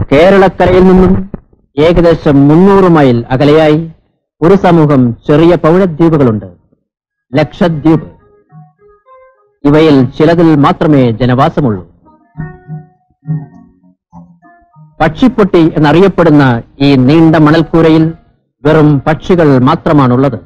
കേരളക്കരയിൽ നിന്നും ഏകദേശം മുന്നൂറ് മൈൽ അകലെയായി ഒരു സമൂഹം ചെറിയ പൗഴദ്വീപുകളുണ്ട് ലക്ഷദ്വീപ് ഇവയിൽ ചിലതിൽ മാത്രമേ ജനവാസമുള്ളൂ പക്ഷിപ്പൊട്ടി എന്നറിയപ്പെടുന്ന ഈ നീണ്ട മണൽക്കൂരയിൽ വെറും പക്ഷികൾ മാത്രമാണുള്ളത്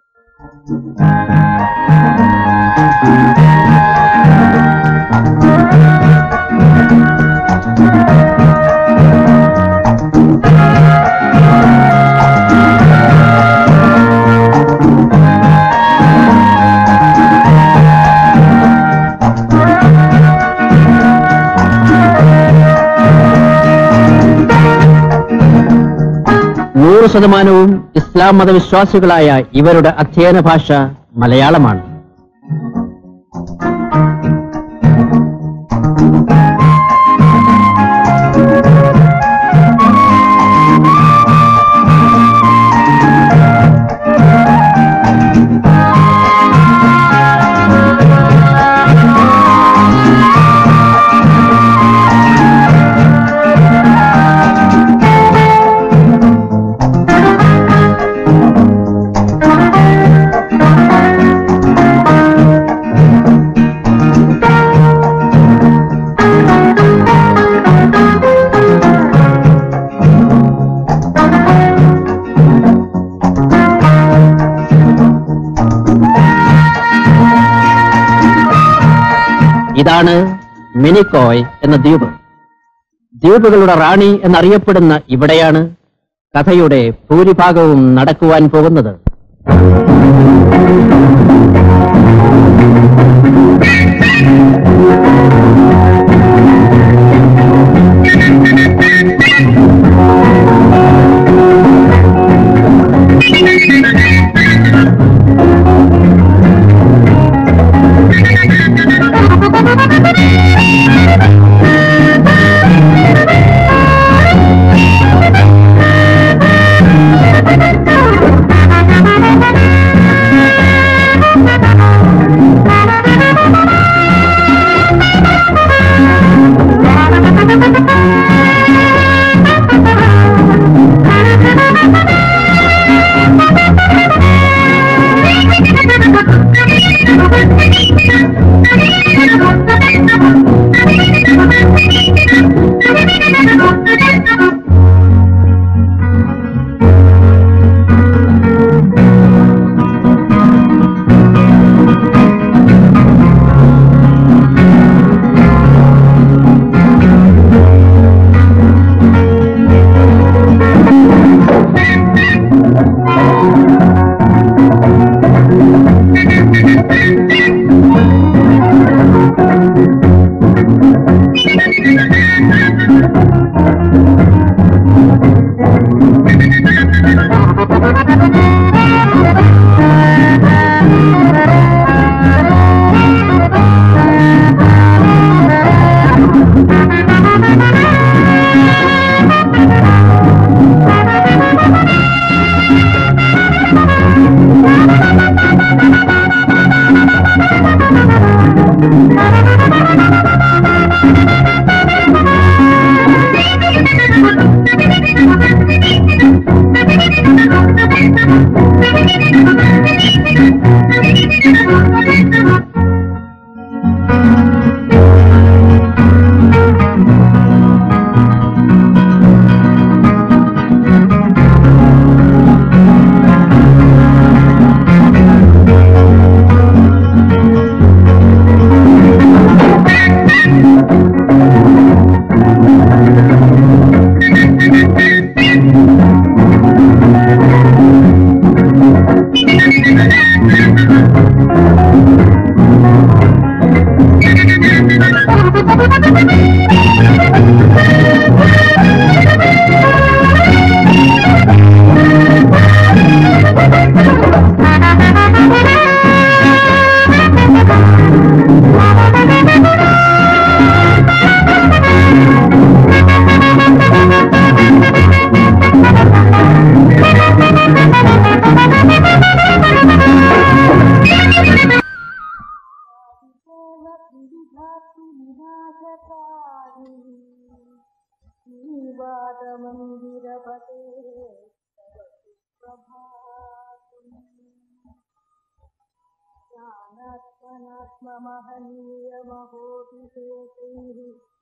നൂറ് ശതമാനവും ഇസ്ലാം മതവിശ്വാസികളായ ഇവരുടെ അധ്യയന ഭാഷ മലയാളമാണ് ഇതാണ് മിനിക്കോയ് എന്ന ദ്വീപ് ദ്വീപുകളുടെ റാണി എന്നറിയപ്പെടുന്ന ഇവിടെയാണ് കഥയുടെ ഭൂരിഭാഗവും നടക്കുവാൻ പോകുന്നത് श्रीवादमन्दिरपते ज्ञानात्मनात्ममहनीयमहोतिशेषैः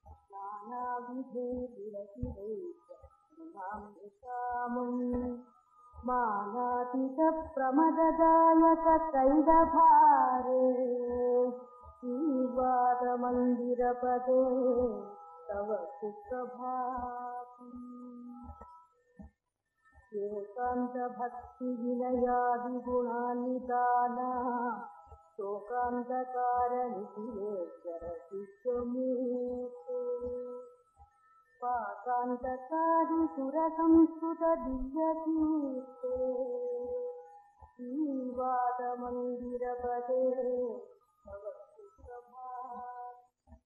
नानाविधैर्विरचिरैर्मामृतामुम् मानातिशप्रमददायककैडभारे श्रीवादमन्दिरपदे तव सुप्रभातम् ఏకాంతభక్తివినయాదిగుణాన్నిదానా శోకాంతకారణిధిరేశ్వరశిష్యమూర్తే పాకాంతకారి సురసంస్కృత దివ్యకీర్తే శ్రీవాదమందిరపదే తవ సుప్రభాత్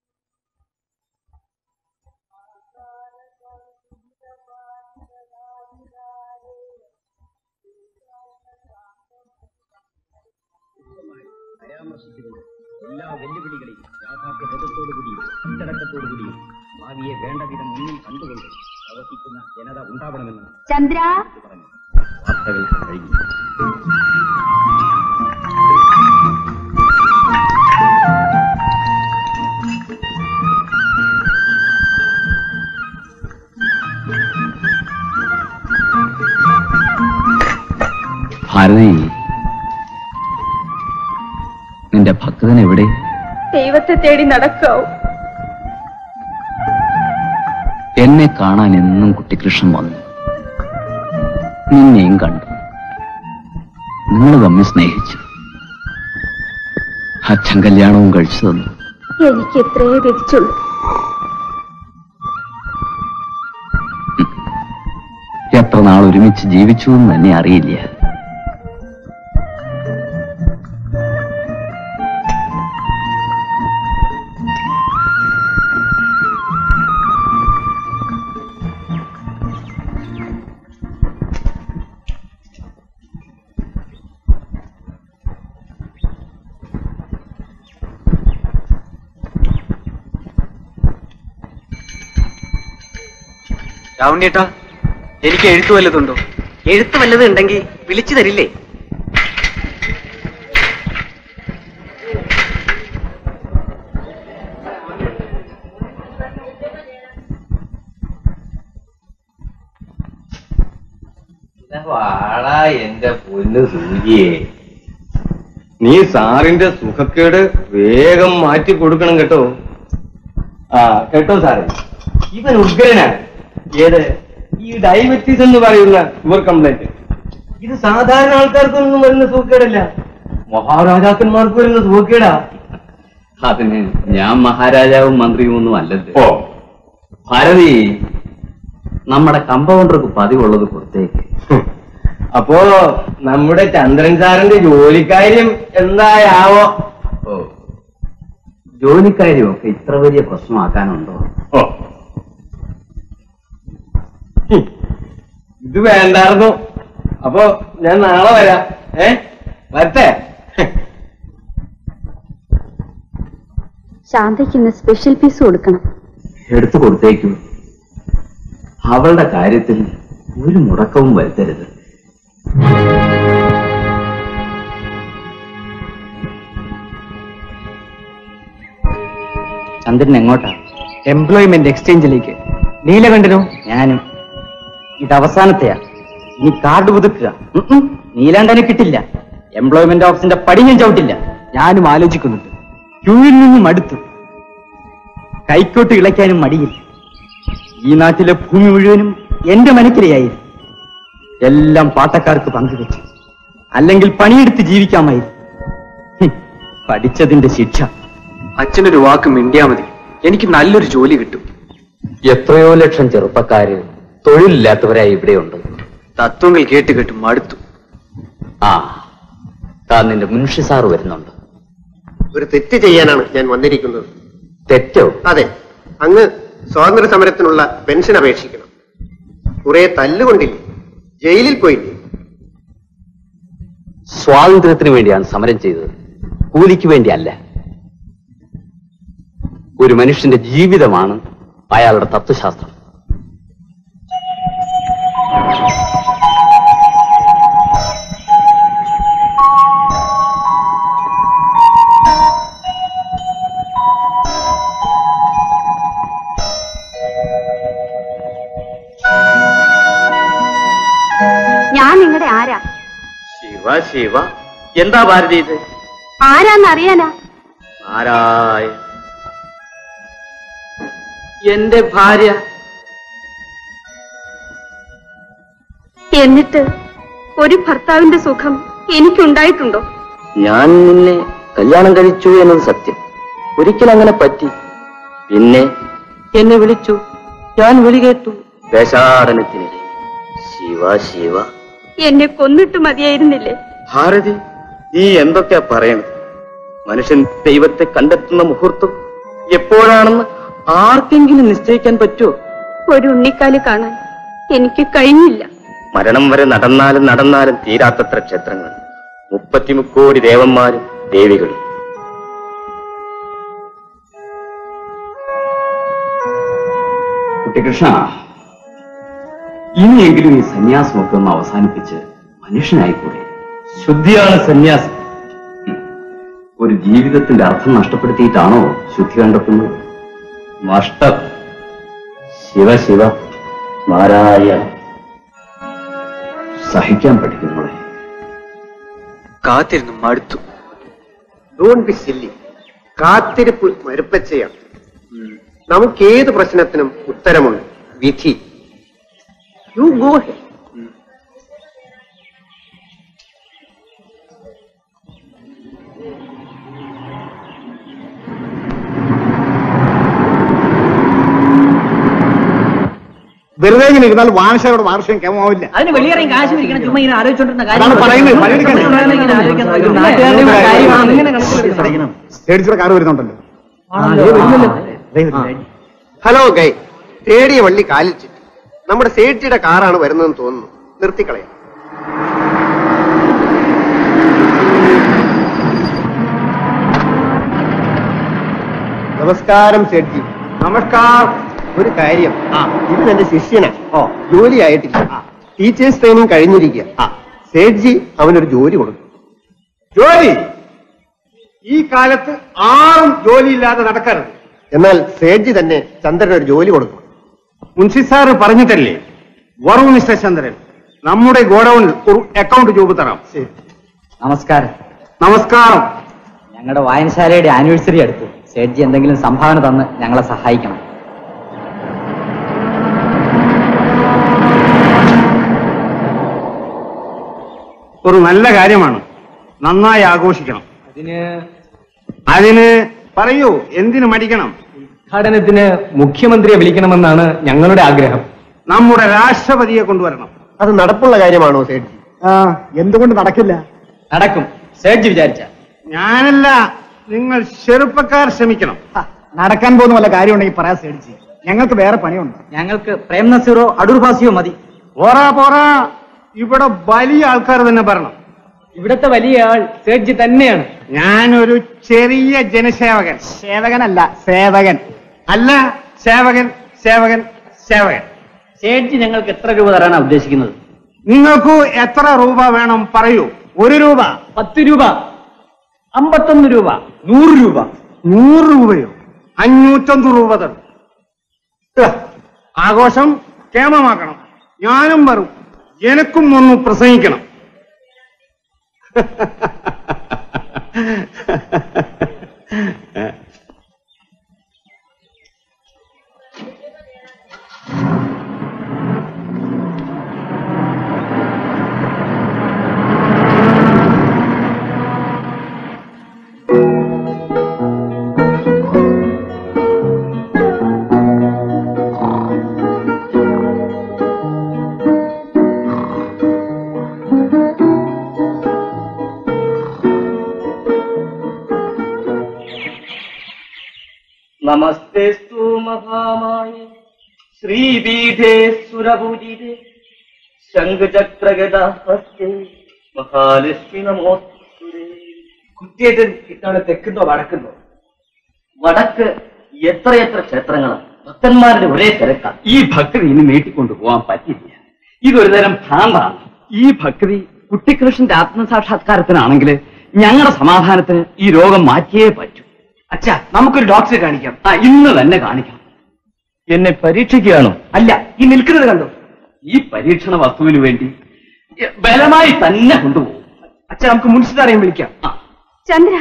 പരാമർശിച്ചുകൊണ്ട് എല്ലാ വെല്ലുവിളികളെയും യാഥാർത്ഥ്യ ബോധത്തോടുകൂടിയും അച്ചടക്കത്തോടുകൂടിയും ഭാവിയെ വേണ്ട വിധം മുന്നിൽ കണ്ടുകൊണ്ട് പ്രവർത്തിക്കുന്ന ജനത ഉണ്ടാവണമെന്ന് ചന്ദ്ര പറഞ്ഞു വാർത്തകൾ കഴിഞ്ഞു ഭാരതി നിന്റെ ഭക്തൻ എവിടെ ദൈവത്തെ തേടി നടക്കാവൂ എന്നെ കാണാൻ എന്നും കുട്ടിക്കൃഷ്ണൻ വന്നു നിന്നെയും കണ്ടു നിങ്ങൾ തമ്മിൽ സ്നേഹിച്ചു അച്ഛൻ കല്യാണവും കഴിച്ചു തന്നു എനിക്ക് എത്രയേ വിധിച്ചുള്ളൂ എത്ര നാൾ ഒരുമിച്ച് ജീവിച്ചു എന്ന് തന്നെ അറിയില്ല രാവുണ്ണിയേട്ടാ എനിക്ക് എഴുത്തു വല്ലതുണ്ടോ എഴുത്ത് വല്ലതും ഉണ്ടെങ്കിൽ വിളിച്ചു തരില്ലേ വാടാ എന്റെ പൊന്ന് സൂചിയെ നീ സാറിന്റെ സുഖക്കേട് വേഗം മാറ്റി കൊടുക്കണം കേട്ടോ ആ കേട്ടോ സാറേ ഇവൻ ഉഗ്രനാണ് ഏത് ഈ ഡയബറ്റീസ് എന്ന് പറയുന്ന ഷുഗർ കംപ്ലൈന്റ് ഇത് സാധാരണ ആൾക്കാർക്കൊന്നും വരുന്ന സുഖക്കേടല്ല മഹാരാജാക്കന്മാർക്ക് വരുന്ന സുഖക്കേടാ അതിന് ഞാൻ മഹാരാജാവും മന്ത്രിയും ഒന്നും അല്ലല്ലോ ഓ ഭാരതി നമ്മുടെ കമ്പൗണ്ടർക്ക് പതിവുള്ളത് കൊടുത്തേക്ക് ഹും. അപ്പോ നമ്മുടെ ചന്ദ്രൻ സാറിന്റെ ജോലിക്കാര്യം എന്തായാവോ ഓ ജോലിക്കാര്യമൊക്കെ ഇത്ര വലിയ പ്രശ്നമാക്കാനുണ്ടോ ഓ ഹും. ഇത് വേണ്ടായിരുന്നു അപ്പൊ ഞാൻ നാളെ വരാം ഏ വരട്ടെ ശാന്തയ്ക്ക് ഇന്ന് സ്പെഷ്യൽ പീസ് കൊടുക്കണം എടുത്തു കൊടുത്തേക്കൂ അവളുടെ കാര്യത്തിൽ ഒരു മുടക്കവും വരുത്തരുത് ചന്ദ്രൻ എങ്ങോട്ടാ എംപ്ലോയ്മെന്റ് എക്സ്ചേഞ്ചിലേക്ക് നീലകണ്ഠനോ ഞാനും ഇത് അവസാനത്തെയാ ഇനി കാർഡ് പുതുക്കുക ഉം ഉം. നീലാണ്ടനെ കിട്ടില്ല എംപ്ലോയ്മെന്റ് ഓഫീസിന്റെ പടി ഞാൻ ചവിട്ടില്ല ഞാനും ആലോചിക്കുന്നുണ്ട് ക്യൂവിൽ നിന്നും അടുത്തു കൈക്കോട്ട് ഇളയ്ക്കാനും മടിയില്ല ഈ നാട്ടിലെ ഭൂമി മുഴുവനും എന്റെ മനക്കിലയായിരുന്നു എല്ലാം പാട്ടക്കാർക്ക് പങ്കുവെച്ചു അല്ലെങ്കിൽ പണിയെടുത്ത് ജീവിക്കാമായിരുന്നു ഹും, പഠിച്ചതിന്റെ ശിക്ഷ അച്ഛനൊരു വാക്ക് മിണ്ടിയാ മതി എനിക്ക് നല്ലൊരു ജോലി കിട്ടും എത്രയോ ലക്ഷം ചെറുപ്പക്കാര് തൊഴിലില്ലാത്തവരായി ഇവിടെയുണ്ട് തത്വങ്ങൾ കേട്ട് കേട്ട് മടുത്തു ആ താൻ നിന്റെ മുൻഷി സാറ് വരുന്നുണ്ട് ഒരു തെറ്റ് ചെയ്യാനാണ് ഞാൻ വന്നിരിക്കുന്നത് തെറ്റോ അതെ അങ്ങ് സ്വാതന്ത്ര്യ സമരത്തിനുള്ള പെൻഷൻ അപേക്ഷിക്കണം കുറെ തല്ലുകൊണ്ടില്ലേ ജയിലിൽ പോയില്ലേ സ്വാതന്ത്ര്യത്തിന് വേണ്ടിയാണ് സമരം ചെയ്തത് കൂലിക്ക് വേണ്ടിയല്ല ഒരു മനുഷ്യന്റെ ജീവിതമാണ് അയാളുടെ തത്വശാസ്ത്രം ഞാൻ നിങ്ങളുടെ ആരാ ശിവ ശിവ എന്താ ഭാരതി ഇത് ആരാന്നറിയാനാ നാരായ എന്റെ ഭാര്യ എന്നിട്ട് ഒരു ഭർത്താവിന്റെ സുഖം എനിക്കുണ്ടായിട്ടുണ്ടോ ഞാൻ നിന്നെ കല്യാണം കഴിച്ചു എന്നത് സത്യം ഒരിക്കൽ അങ്ങനെ പറ്റി പിന്നെ എന്നെ വിളിച്ചു ഞാൻ വിളി കേട്ടു ദേശാടനത്തിനിടെ ശിവ ശിവ എന്നെ കൊന്നിട്ട് മതിയായിരുന്നില്ലേ ഭാരതി നീ എന്തൊക്കെയാ പറയണത് മനുഷ്യൻ ദൈവത്തെ കണ്ടെത്തുന്ന മുഹൂർത്തം എപ്പോഴാണെന്ന് ആർക്കെങ്കിലും നിശ്ചയിക്കാൻ പറ്റുമോ ഒരു ഉണ്ണിക്കാല് കാണാൻ എനിക്ക് കഴിഞ്ഞില്ല മരണം വരെ നടന്നാലും നടന്നാലും തീരാത്തത്ര ക്ഷേത്രങ്ങൾ മുപ്പത്തിമുക്കോടി ദേവന്മാരും ദേവികളും കുട്ടികൃഷ്ണ ഇനിയെങ്കിലും ഈ സന്യാസമൊക്കെ ഒന്ന് അവസാനിപ്പിച്ച് മനുഷ്യനായിക്കൂടെ ശുദ്ധിയാണ് സന്യാസം ഉം. ഒരു ജീവിതത്തിന്റെ അർത്ഥം നഷ്ടപ്പെടുത്തിയിട്ടാണോ ശുദ്ധി കണ്ടെത്തുന്നത് നഷ്ടം ശിവ ശിവ നാരായണ സഹിക്കാൻ പഠിക്കും മോളെ കാത്തിരുന്നു മടുത്തു ഡോൺ ബി സില്ലി കാത്തിരിപ്പ് മരുപ്പച്ചയാണ് നമുക്ക് ഏത് പ്രശ്നത്തിനും ഉത്തരമുണ്ട് വിധി യു ഗോ വെറുതെ ഇങ്ങനെ ഇരുന്നാൽ വാനശാലയുടെ വാർഷികം കേമാവില്ല അതിന് വെളിയിറങ്ങി കാശ് പിരിക്കണം ചുമ്മാ ഇങ്ങനെ ആലോചിച്ചോണ്ടിരുന്ന അതാണ് പറയുന്നത്. പണിയെടുക്കാൻ. ഇങ്ങനെ ആലോചിക്കുന്നത്. ഒരു നാട്ടുകാരുടെ കാര്യമാണ് ഇങ്ങനെ കണക്ക് പേടിച്ചിട്ട് കാറ് വരുന്നുണ്ടല്ലോ ഹലോ ഗൈ തേടിയ വള്ളി കാലിൽ ചുറ്റി നമ്മുടെ സേഠിയുടെ കാറാണ് വരുന്നതെന്ന് തോന്നുന്നു നിർത്തിക്കളയാം നമസ്കാരം സേഠ്ജി നമസ്കാരം ഒരു കാര്യം ഇവൻ എന്റെ ശിഷ്യനാ ഓ ജോലി ആയിട്ടില്ല ടീച്ചേഴ്സ് ട്രെയിനിങ് കഴിഞ്ഞിരിക്കുക സേഠ്ജി അവനൊരു ജോലി കൊടുക്കും ജോലി ഈ കാലത്ത് ആറും ജോലിയില്ലാതെ നടക്കരുത് എന്നാൽ സേഠ്ജി തന്നെ ചന്ദ്രൻ ഒരു ജോലി കൊടുക്കും മുൻഷി സാറ് പറഞ്ഞിട്ടല്ലേ വറു മിസ്റ്റർ ചന്ദ്രൻ നമ്മുടെ ഗോഡൌണിൽ ഒരു അക്കൗണ്ട് രൂപ തരാം നമസ്കാരം നമസ്കാരം ഞങ്ങളുടെ വായനശാലയുടെ ആനിവേഴ്സറി അടുത്ത് സേഠ്ജി എന്തെങ്കിലും സംഭാവന തന്ന് ഞങ്ങളെ സഹായിക്കണം ഒരു നല്ല കാര്യമാണ് നന്നായി ആഘോഷിക്കണം അതിന് അതിന് പറയൂ എന്തിനു മടിക്കണം ഉദ്ഘാടനത്തിന് മുഖ്യമന്ത്രിയെ വിളിക്കണമെന്നാണ് ഞങ്ങളുടെ ആഗ്രഹം നമ്മുടെ രാഷ്ട്രപതിയെ കൊണ്ടുവരണം അത് നടപ്പുള്ള കാര്യമാണോ സേഠ്ജി എന്തുകൊണ്ട് നടക്കില്ല നടക്കും സേഠ്ജി വിചാരിച്ച ഞാനല്ല നിങ്ങൾ ചെറുപ്പക്കാർ ശ്രമിക്കണം നടക്കാൻ പോകുന്ന വല്ല കാര്യമുണ്ടെങ്കിൽ പറയാൻ സേടിച്ച് ഞങ്ങൾക്ക് വേറെ പണിയുണ്ട് ഞങ്ങൾക്ക് പ്രേം നസീറോ അടൂർ ഭാസിയോ മതി പോറാ പോറാ ഇവിടെ വലിയ ആൾക്കാർ തന്നെ പറയണം ഇവിടത്തെ വലിയ ആൾ സേഠ്ജി തന്നെയാണ് ഞാനൊരു ചെറിയ ജനസേവകൻ സേവകനല്ല സേവകൻ അല്ല സേവകൻ സേവകൻ സേവകൻ സേഠ്ജി ഞങ്ങൾക്ക് എത്ര രൂപ തരാനാണ് ഉദ്ദേശിക്കുന്നത് നിങ്ങൾക്ക് എത്ര രൂപ വേണം പറയൂ ഒരു രൂപ പത്ത് രൂപ അമ്പത്തൊന്ന് രൂപ നൂറ് രൂപ നൂറ് രൂപയോ അഞ്ഞൂറ്റൊന്ന് രൂപ തരും ഹ്, ആഘോഷം കേമമാക്കണം ഞാനും വരും എനക്കും ഒന്ന് പ്രസംഗിക്കണം നമസ്തേസ്തു മഹാമായ ശ്രീപീഠേ സുരപൂജിതേ ശംഖചക്രഗദാഹസ്തേ മഹാലക്ഷ്മി നമോസ്തുതേ കുത്തിയേറ്റൻ ഇത്തവണ തെക്കുന്നോ വടക്കുന്നോ വടക്ക് എത്രയെത്ര ക്ഷേത്രങ്ങളാണ് ഭക്തന്മാരുടെ ഒരേ തിരക്കാണ് ഈ ഭക്തി ഇനി നീട്ടിക്കൊണ്ടു പോകാൻ പറ്റില്ല ഇതൊരു തരം ഭ്രാന്താണ് ഈ ഭക്തി കുട്ടിക്കൃഷ്ണന്റെ ആത്മസാക്ഷാത്കാരത്തിനാണെങ്കിൽ ഞങ്ങളുടെ സമാധാനത്തിന് ഈ രോഗം മാറ്റിയേ പറ്റൂ അച്ഛാ നമുക്കൊരു ഡോക്ടറെ കാണിക്കാം ആ ഇന്ന് തന്നെ കാണിക്കണം എന്നെ പരീക്ഷിക്കുകയാണോ അല്ല ഈ നിൽക്കുന്നത് കണ്ടോ ഈ പരീക്ഷണ വസ്തുവിന് വേണ്ടി ബലമായി തന്നെ കൊണ്ടുപോകും അച്ഛാ നമുക്ക് മുൻസിതാരെയും വിളിക്കാം ആ ചന്ദ്ര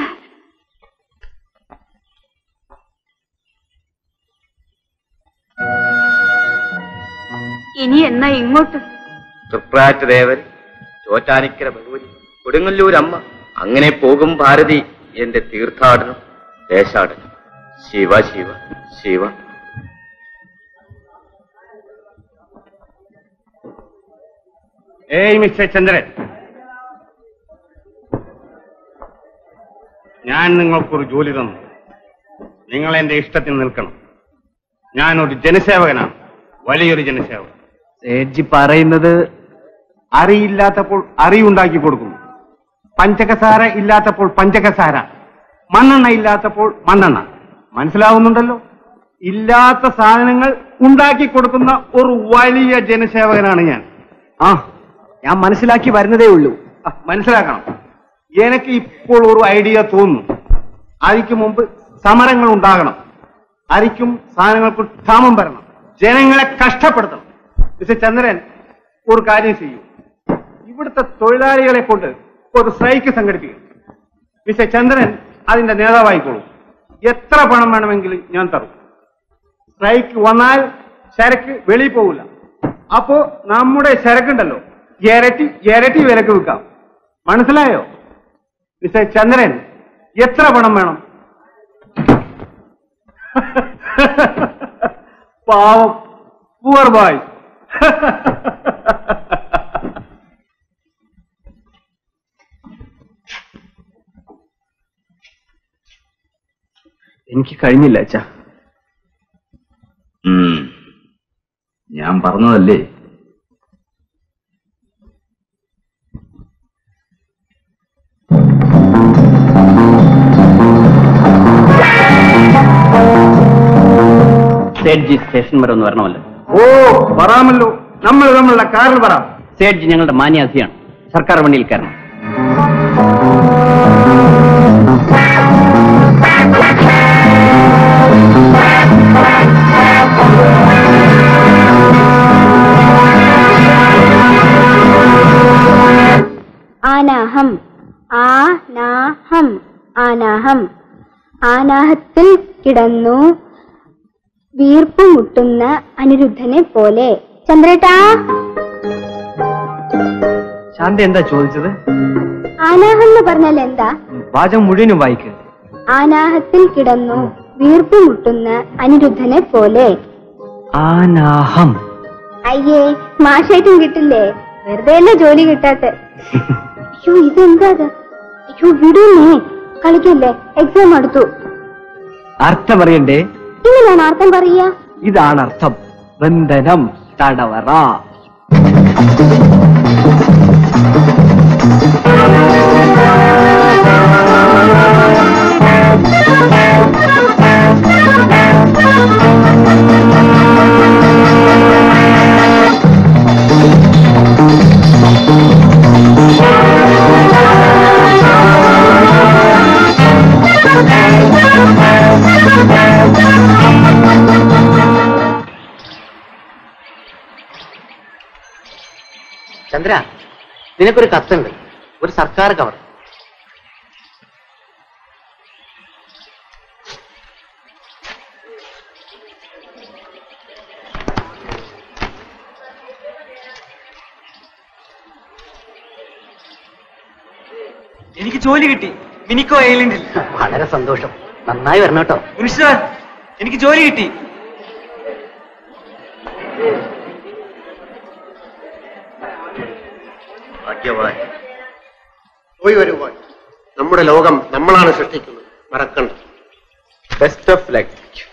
ഇനി എന്നാ ഇങ്ങോട്ട് തൃപ്രാറ്റ് ദേവൻ ചോറ്റാനിക്കര ഭഗവതി കൊടുങ്ങല്ലൂർ അമ്മ അങ്ങനെ പോകും ഭാരതി എന്റെ തീർത്ഥാടനം ദേശാടനം ശിവ ശിവ ശിവ ഏയ് മിസ്റ്റർ ചന്ദ്രൻ ഞാൻ നിങ്ങൾക്കൊരു ജോലി തന്നു നിങ്ങൾ എന്റെ ഇഷ്ടത്തിന് നിൽക്കണം ഞാനൊരു ജനസേവകനാണ് വലിയൊരു ജനസേവകൻ സേഠ്ജി പറയുന്നത് അറിയില്ലാത്തപ്പോൾ അറിയുണ്ടാക്കി കൊടുക്കുന്നു പഞ്ചകസാര ഇല്ലാത്തപ്പോൾ പഞ്ചകസാര മണ്ണെണ്ണ ഇല്ലാത്തപ്പോൾ മണ്ണെണ്ണ മനസ്സിലാവുന്നുണ്ടല്ലോ ഇല്ലാത്ത സാധനങ്ങൾ ഉണ്ടാക്കി കൊടുക്കുന്ന ഒരു വലിയ ജനസേവകനാണ് ഞാൻ ആ ഞാൻ മനസ്സിലാക്കി വരുന്നതേ ഉള്ളൂ ആ, മനസ്സിലാക്കണം എനിക്ക് ഇപ്പോൾ ഒരു ഐഡിയ തോന്നുന്നു അതിക്ക് മുമ്പ് സമരങ്ങൾ ഉണ്ടാകണം അരിക്കും സാധനങ്ങൾക്ക് ക്ഷാമം വരണം ജനങ്ങളെ കഷ്ടപ്പെടുത്തണം മിസ്റ്റർ ചന്ദ്രൻ ഒരു കാര്യം ചെയ്യൂ ഇവിടുത്തെ തൊഴിലാളികളെ കൊണ്ട് ഒരു സ്ട്രൈക്ക് സംഘടിപ്പിക്കും മിസ്റ്റർ ചന്ദ്രൻ അതിന്റെ നേതാവായിക്കോളൂ എത്ര പണം വേണമെങ്കിലും ഞാൻ തരും സ്ട്രൈക്ക് വന്നാൽ ചരക്ക് വെളിയിൽ പോകില്ല അപ്പോ നമ്മുടെ ചരക്കുണ്ടല്ലോ ഇരട്ടി ഇരട്ടി വിലക്ക് വിൽക്കാം മനസ്സിലായോ മിസ്റ്റർ ചന്ദ്രൻ എത്ര പണം വേണം പാവം പൂവർ ബായ് എനിക്ക് കഴിഞ്ഞില്ല അച്ഛാ ഉം. ഞാൻ പറഞ്ഞതല്ലേ സേഠ്ജി സ്റ്റേഷൻ വരെ ഒന്ന് വരണമല്ലോ ഓ വരാമല്ലോ നമ്മൾ നമ്മളുടെ കാറിൽ വരാം സേഠ്ജി ഞങ്ങളുടെ മാന്യാധിയാണ് സർക്കാർ വണ്ടിയിൽ കയറണം ആനാഹം ആനാഹം ആനാഹം ആനാഹത്തിൽ കിടന്നു വീർപ്പ് മുട്ടുന്ന അനിരുദ്ധനെ പോലെ ചന്ദ്രേട്ടാ ശാന്തി എന്താ ചോദിച്ചത് ആനാഹം എന്ന് പറഞ്ഞാൽ എന്താ വാചകം മുഴുവനും വായിക്ക് ആനാഹത്തിൽ കിടന്നു വീർപ്പ് മുട്ടുന്ന അനിരുദ്ധനെ പോലെ ആനാഹം അയ്യേ മാഷായിട്ടും കിട്ടില്ലേ വെറുതെ അല്ലേ ജോലി കിട്ടാത്ത അയ്യോ ഇതെന്താ ഇത്? അയ്യോ വിടുന്നേ കളിക്കല്ലേ എക്സാം അടുത്തു അർത്ഥം അറിയണ്ടേ ഇങ്ങനെയാണ് അർത്ഥം പറയാ ഇതാണ് അർത്ഥം ബന്ധനം തടവറ ചന്ദ്ര നിനക്കൊരു കത്തുണ്ട് ഒരു സർക്കാർ കവർ എനിക്ക് ജോലി കിട്ടി മിനിക്കോ ഐലൻഡിൽ വളരെ സന്തോഷം നന്നായി വരണം കേട്ടോ മിനിസ്റ്റർ എനിക്ക് ജോലി കിട്ടി ഭാഗ്യവാൻ പോയി വരുവാൻ നമ്മുടെ ലോകം നമ്മളാണ് സൃഷ്ടിക്കുന്നത് മറക്കണ്ട ബെസ്റ്റ് ഓഫ് ലക്ക്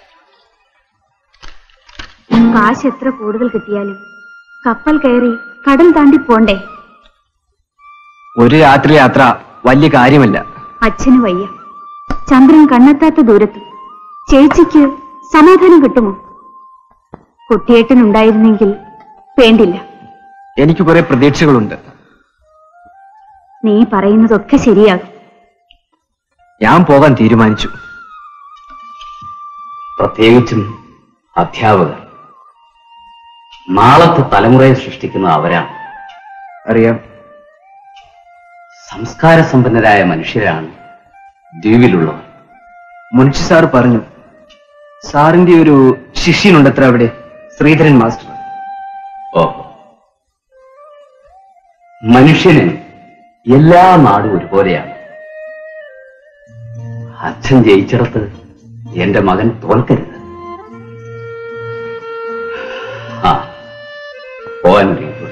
കാശ് എത്ര കൂടുതൽ കിട്ടിയാലും കപ്പൽ കയറി കടൽ താണ്ടി പോണ്ടേ ഒരു രാത്രി യാത്ര വലിയ കാര്യമല്ല അച്ഛന് വയ്യ ചന്ദ്രൻ കണ്ണെത്താത്ത ദൂരത്ത് ചേച്ചിക്ക് സമാധാനം കിട്ടുമോ കുട്ടിയേട്ടനുണ്ടായിരുന്നെങ്കിൽ വേണ്ടില്ല എനിക്ക് കുറെ പ്രതീക്ഷകളുണ്ട് നീ പറയുന്നതൊക്കെ ശരിയാകും ഞാൻ പോകാൻ തീരുമാനിച്ചു പ്രത്യേകിച്ചും അധ്യാപകർ നാളത്തെ തലമുറയെ സൃഷ്ടിക്കുന്ന അവരാണ് അറിയാം സംസ്കാര സമ്പന്നരായ മനുഷ്യരാണ് ദ്വീപിലുള്ളവർ മുൻഷി സാർ പറഞ്ഞു സാറിന്റെ ഒരു ശിഷ്യനുണ്ടത്ര അവിടെ ശ്രീധരൻ മാസ്റ്റർ ഓഹോ മനുഷ്യന് എല്ലാ നാടും ഒരുപോലെയാണ് അച്ഛൻ ജയിച്ചിടത്ത് എന്റെ മകൻ തോൽക്കരുത് ആ പോകാൻ ഒരുങ്ങിക്കോളൂ.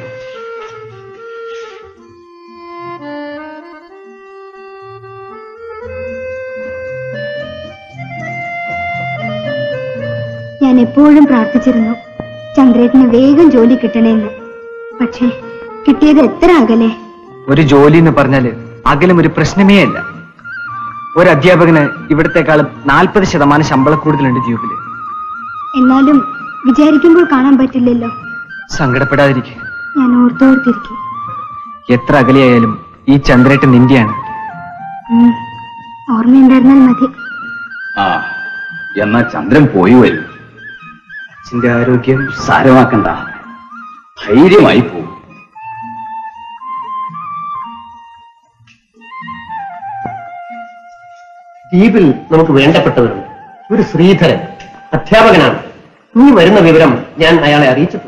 ഞാൻ എപ്പോഴും പ്രാർത്ഥിച്ചിരുന്നു ചന്ദ്രേട്ടന് വേഗം ജോലി കിട്ടണേന്ന് പക്ഷേ കിട്ടിയത് എത്ര അകലെ ഒരു ജോലി എന്ന് പറഞ്ഞാല് അകലം ഒരു പ്രശ്നമേ അല്ല ഒരു അധ്യാപകന് ഇവിടത്തെക്കാളും നാൽപ്പത് ശതമാനം ശമ്പള കൂടുതലുണ്ട് ദ്വീപില് എന്നാലും വിചാരിക്കുമ്പോൾ കാണാൻ പറ്റില്ലല്ലോ സങ്കടപ്പെടാതിരിക്കുക ഞാൻ ഓർത്തോർത്തിരിക്കും എത്ര അകലെയായാലും ഈ ചന്ദ്രേട്ടൻ നിന്റെയാണ് ഉം. ഓർമ്മയുണ്ടായിരുന്നാൽ മതി ആ എന്നാ ചന്ദ്രൻ പോയി വരും അച്ഛന്റെ ആരോഗ്യം സാരമാക്കണ്ട ധൈര്യമായി പോകും ദ്വീപിൽ നമുക്ക് വേണ്ടപ്പെട്ടവരുണ്ട് ഒരു ശ്രീധരൻ അധ്യാപകനാണ് നീ വരുന്ന വിവരം ഞാൻ അയാളെ അറിയിച്ചിട്ടുണ്ട്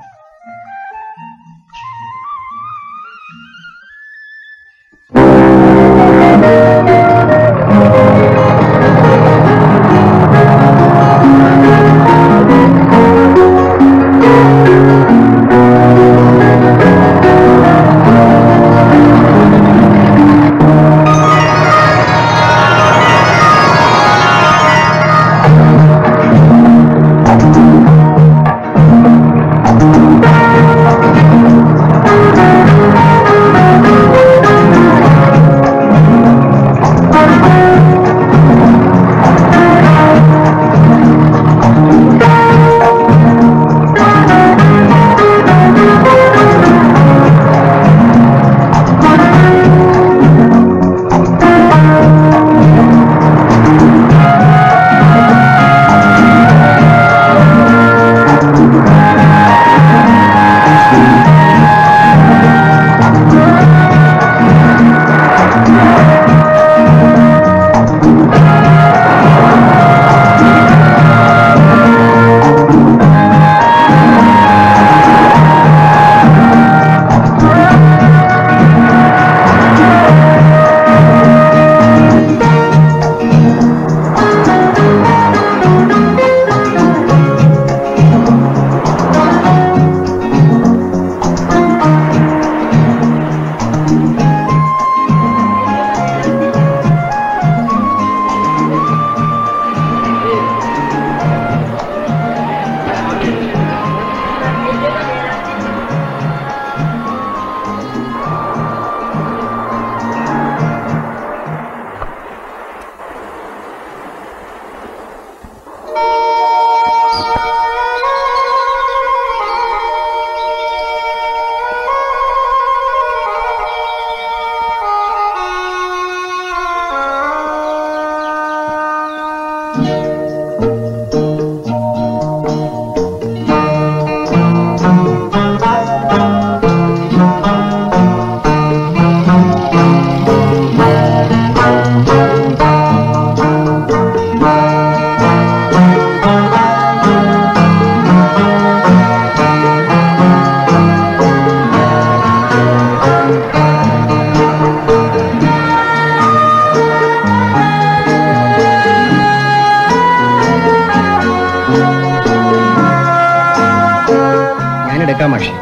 ഞാനെടുക്കാം മാഷെ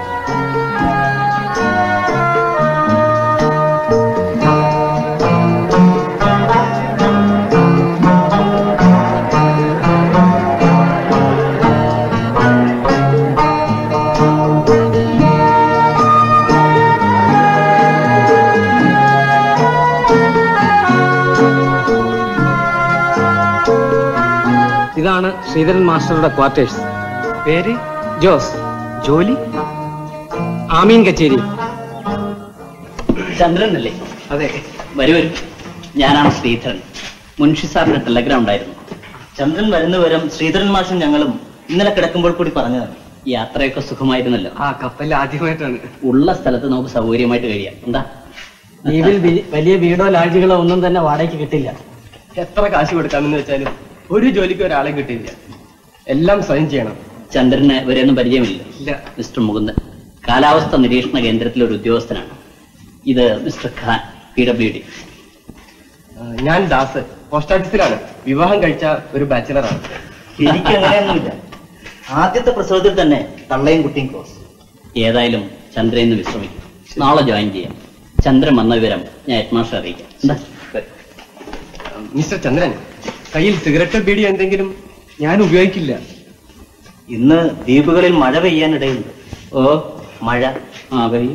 ഇതാണ് ശ്രീധരൻ മാസ്റ്ററുടെ ക്വാർട്ടേഴ്സ് പേര് ജോസ് ജോലി ആമീൻ കച്ചേരി ചന്ദ്രനല്ലേ അതെ വരൂ വരൂ ഞാനാണ് ശ്രീധരൻ മുൻഷി സാറിന്റെ ടെലഗ്രാം ഉണ്ടായിരുന്നു ചന്ദ്രൻ വരുന്ന വരം ശ്രീധരൻ മാഷും ഞങ്ങളും ഇന്നലെ കിടക്കുമ്പോൾ കൂടി പറഞ്ഞതാണ് യാത്രയൊക്കെ സുഖമായിരുന്നല്ലോ ആ കപ്പൽ ആദ്യമായിട്ടാണ് ഉള്ള സ്ഥലത്ത് നമുക്ക് സൗകര്യമായിട്ട് കഴിയാം എന്താ ദ്വീപിൽ വി- വലിയ വീടോ ലാഡ്ജുകളോ ഒന്നും തന്നെ വാടകയ്ക്ക് കിട്ടില്ല എത്ര കാശ് കൊടുക്കാമെന്ന് വെച്ചാലും ഒരു ജോലിക്ക് ഒരാളെ കിട്ടില്ല എല്ലാം സ്വയം ചെയ്യണം ചന്ദ്രന് ഇവരെയൊന്നും പരിചയമില്ല ഇല്ല മിസ്റ്റർ മുകുന്ദൻ കാലാവസ്ഥ നിരീക്ഷണ കേന്ദ്രത്തിലെ ഒരു ഉദ്യോഗസ്ഥനാണ് ഇത് mister Khan P W D ആ, ഞാൻ ദാസ് പോസ്റ്റ് ഓഫീസിലാണ് വിവാഹം കഴിച്ച ഒരു ബാച്ചിലറാണ് എനിക്ക് അങ്ങനെയൊന്നുമില്ല ആദ്യത്തെ പ്രസവത്തിൽ തന്നെ തള്ളയും കുട്ടിയും ക്ലോസ് ഏതായാലും ചന്ദ്രൻ ഇന്ന് വിശ്രമിക്കും നാളെ ജോയിൻ ചെയ്യാം ചന്ദ്രൻ വന്ന വിവരം ഞാൻ ഹെഡ്മാസ്റ്റർ അറിയിക്കാം എന്താ മിസ്റ്റർ ചന്ദ്രൻ കയ്യിൽ സിഗരറ്റ് ബീഡി എന്തെങ്കിലും ഞാൻ ഉപയോഗിക്കില്ല ഇന്ന് ദ്വീപുകളിൽ മഴ പെയ്യാനിടയുണ്ട് ഓ മഴ ആ പെയ്യും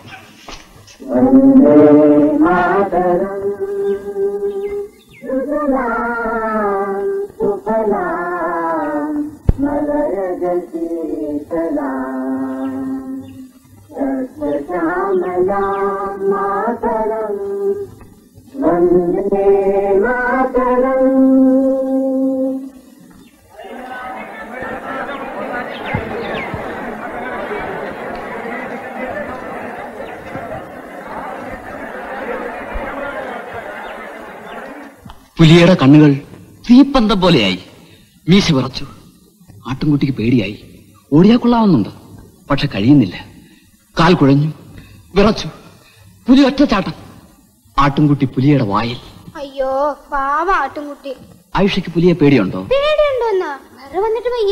പുലിയുടെ കണ്ണുകൾ തീപ്പന്തം പോലെയായി മീശ വിറച്ചു ആട്ടിൻകുട്ടിക്ക് പേടിയായി ഓടിയാ കൊള്ളാവുന്നുണ്ട് പക്ഷെ കഴിയുന്നില്ല കാൽ കുഴഞ്ഞു വിറച്ചു പുലി ഒറ്റ ചാട്ടം ആട്ടിൻകുട്ടി പുലിയുടെ വായിൽ അയ്യോ പാവ ആട്ടുംകുട്ടി ആയുഷയ്ക്ക് പുലിയെ പേടിയുണ്ടോ പേടിയുണ്ടോ എന്നാ വേറെ വന്നിട്ട് വയ്യ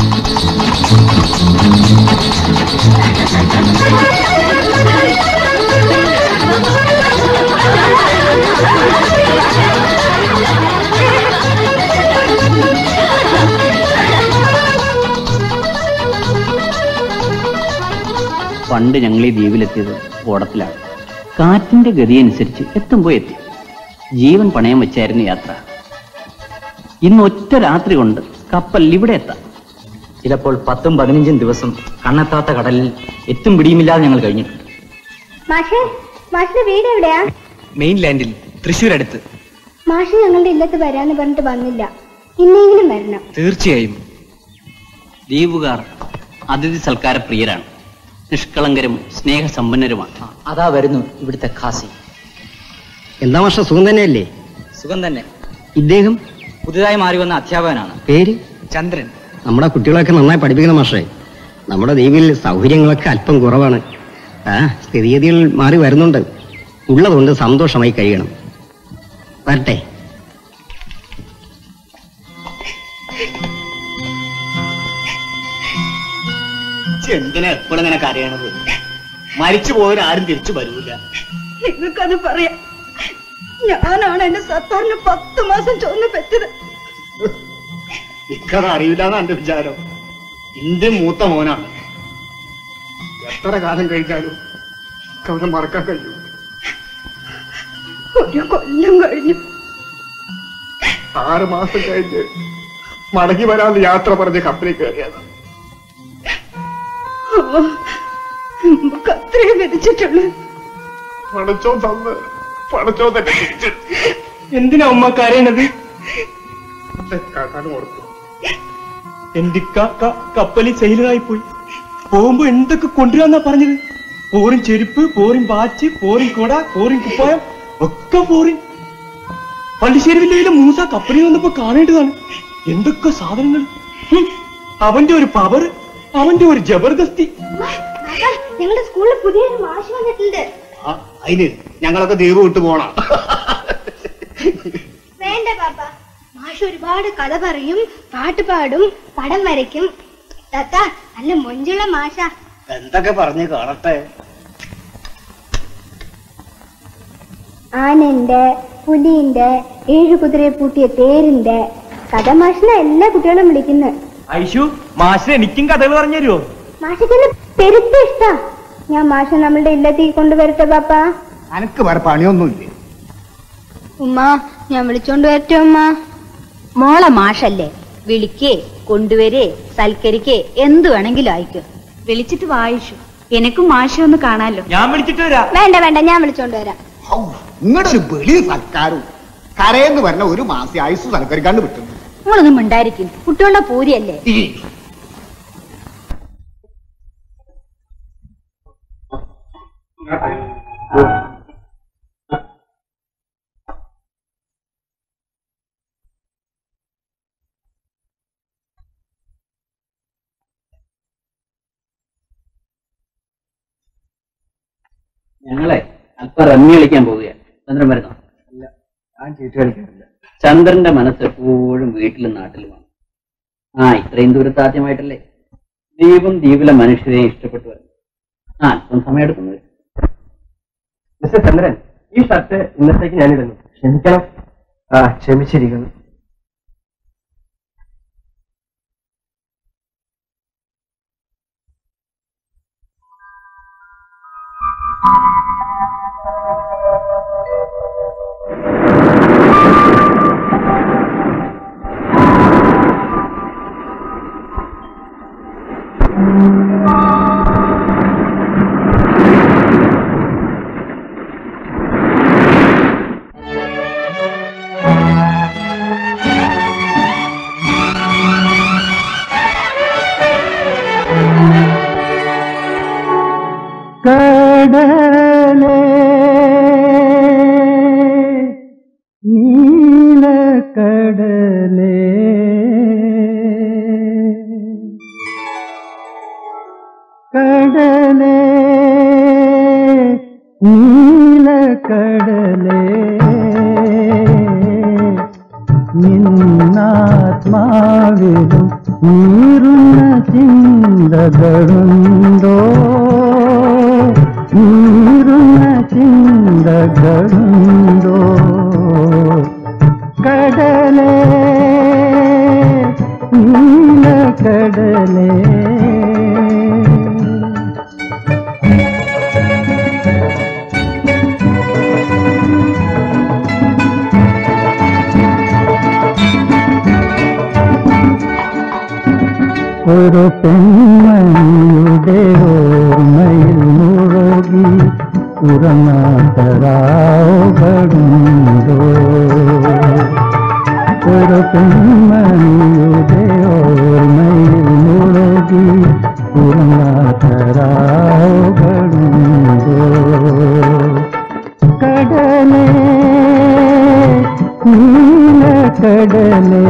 പണ്ട് ഞങ്ങൾ ഈ ദ്വീപിലെത്തിയത് ഓടത്തിലാണ് കാറ്റിന്റെ ഗതി അനുസരിച്ച് എത്തുമ്പോ എത്തി ജീവൻ പണയം വെച്ചായിരുന്നു യാത്ര ഇന്ന് ഒറ്റ രാത്രി കൊണ്ട് കപ്പൽ ഇവിടെ എത്താം ചിലപ്പോൾ പത്തും പതിനഞ്ചും ദിവസം കണ്ണെത്താത്ത കടലിൽ എത്തും പിടിയുമില്ലാതെ ഞങ്ങൾ കഴിഞ്ഞിട്ടുണ്ട് മാഷേ മാഷിന്റെ വീട് എവിടെയാ മെയിൻലാൻഡിൽ തൃശ്ശൂർ അടുത്ത് മാഷ് ഞങ്ങളുടെ ഇല്ലത്ത് വരാന്ന് പറഞ്ഞിട്ട് വന്നില്ല ഇന്നെങ്കിലും വരണം തീർച്ചയായും ദ്വീപുകാർ അതിഥി സൽക്കാര പ്രിയരാണ് നിഷ്കളങ്കരും സ്നേഹസമ്പന്നരുമാണ് അതാ വരുന്നു ഇവിടുത്തെ ഖാസി എന്താ വർഷം സുഖം തന്നെയല്ലേ സുഖം തന്നെ ഇദ്ദേഹം പുതുതായി മാറി വന്ന അധ്യാപകനാണ് പേര് ചന്ദ്രൻ നമ്മുടെ കുട്ടികളൊക്കെ നന്നായി പഠിപ്പിക്കുന്ന മാഷേ നമ്മുടെ ദ്വീപിൽ സൗകര്യങ്ങളൊക്കെ അല്പം കുറവാണ് ആ സ്ഥിതിഗതികൾ മാറി വരുന്നുണ്ട് ഉള്ളതുകൊണ്ട് സന്തോഷമായി കഴിയണം വരട്ടെ എന്തിനാ എപ്പോഴും ഇങ്ങനെ കരയണത് മരിച്ചു പോയവരാരും തിരിച്ചു വരൂല നിങ്ങൾക്കത് പറയാം ഞാനാണ് എന്റെ സത്താറിന് പത്ത് മാസം ചുവന്ന് പെറ്റത് ഇക്കത് അറിയില്ലാന്ന് എന്റെ വിചാരം എന്റെ മൂത്ത മോനാണ് എത്ര കാലം കഴിഞ്ഞാലും അവനെ മറക്കാൻ കഴിയും ഒരു കൊല്ലം കഴിഞ്ഞു ആറ് മാസം കഴിഞ്ഞ് മടങ്ങി വരാൻ യാത്ര പറഞ്ഞ് കപ്പലിൽ കയറിയത് ഓ, നമുക്ക് അത്രേ വിധിച്ചിട്ടുള്ളൂ പടച്ചോ തന്ന് പടച്ചോ തന്നെ തിരിച്ച് എന്തിനാ ഉമ്മ കരയണത് കാക്കാനും കൊടുത്തു എന്റെ കപ്പലിൽ സെയിലറായി പോയി പോകുമ്പോ എന്തൊക്കെ കൊണ്ടുവരാന്നാ പറഞ്ഞത് പോറിൻ ചെരുപ്പ് പോറിൻ വാച്ച് പോറിൻ കൊട പോറിൻ കുപ്പായം ഒക്കെ പോറിൻ പള്ളിശ്ശേരി വില്ലയിലെ മൂസ കപ്പലിൽ വന്നപ്പോ കാണേണ്ടതാണ് എന്തൊക്കെ സാധനങ്ങൾ ഹും, അവന്റെ ഒരു പവർ അവന്റെ ഒരു ജബർദസ്തി ഞങ്ങളുടെ സ്കൂളിൽ പുതിയൊരു മാഷ് വന്നിട്ടുണ്ട് ആ, അതിന് ഞങ്ങളൊക്കെ ദൈവം വിട്ടു പോണ വേണ്ട പാപ്പ മാഷ് ഒരുപാട് കഥ പറയും പാട്ട് പാടും പടം വരയ്ക്കും താത്ത നല്ല മൊഞ്ചുള്ള മാഷ എന്തൊക്കെ പറഞ്ഞ് കാണട്ടെ ആനന്റെ പുലിന്റെ ഏഴുകുതിരയെ പൂട്ടിയ തേരിന്റെ കഥ മാഷിനെ എല്ലാ കുട്ടികളും വിളിക്കുന്നത് ഐഷു മാഷിന് എനിക്കും കഥകൾ പറഞ്ഞു തരുമോ മാഷത്തിന് പെരുത്ത ഇഷ്ടാ ഞാൻ മാഷ നമ്മളുടെ ഇല്ലത്തേക്ക് കൊണ്ടുവരട്ടെ പാപ്പ അനക്ക് വേറെ പണിയൊന്നുമില്ലേ ഉമ്മ ഞാൻ വിളിച്ചോണ്ട് വരട്ടെ ഉമ്മ മോളെ മാഷല്ലേ വിളിക്കേ കൊണ്ടുവരേ സൽക്കരിക്കേ എന്തു വേണമെങ്കിലും അയക്കും വിളിച്ചിട്ട് വായിച്ചു എനക്കും മാഷെ ഒന്ന് കാണാലോ ഞാൻ വിളിച്ചിട്ട് വരാം വേണ്ട വേണ്ട ഞാൻ വിളിച്ചോണ്ട് വരാം നിങ്ങളുടെ ഒരു വെളി സൽക്കാരും കരയെന്ന് പറഞ്ഞ ഒരു മാസം ആയുസ് സൽക്കരിക്കാണ്ട് വിട്ടു നിങ്ങളൊന്നും മിണ്ടായിരിക്കും കുട്ടികളുടെ പൂരിയല്ലേ ഞങ്ങളെ അല്പം റമ്മി കളിക്കാൻ പോവുകയാണ് ചന്ദ്രൻ വരുന്നോ ഞാൻ ചീട്ട് കളിക്കാറില്ല ചന്ദ്രന്റെ മനസ്സ് എപ്പോഴും വീട്ടിലും നാട്ടിലുമാണ് ആ ഇത്രയും ദൂരത്ത് ആദ്യമായിട്ടല്ലേ ദ്വീപും ദ്വീപിലെ മനുഷ്യരെയും ഇഷ്ടപ്പെട്ടു വരുന്നു ആ അല്പം സമയം എടുക്കുന്നു മിസ്റ്റർ ചന്ദ്രൻ ഈ ഷർട്ട് ഇന്നത്തേക്ക് ഞാനിടുന്നു ക്ഷമിക്കണം ആ ക്ഷമിച്ചിരിക്കുന്നു കടലേ നീലക്കടലേ കടലേ നീലക്കടലേ നിന്നാത്മാവിലും നീറുന്ന ചിന്തകളുണ്ടോ നീറുന്ന ചിന്തകളുണ്ടോ കടലേ നീലക്കടലേ ഒരു പെൺമണിയുടെ ഓർമ്മയിൽ മുഴകി ഉറങ്ങാത്തരാവുകളുണ്ടോ ഒരു പെൺമണിയുടെ ഓർമ്മയിൽ മുഴകി ഉറങ്ങാത്തരാവുകളുണ്ടോ കടലേ നീലക്കടലേ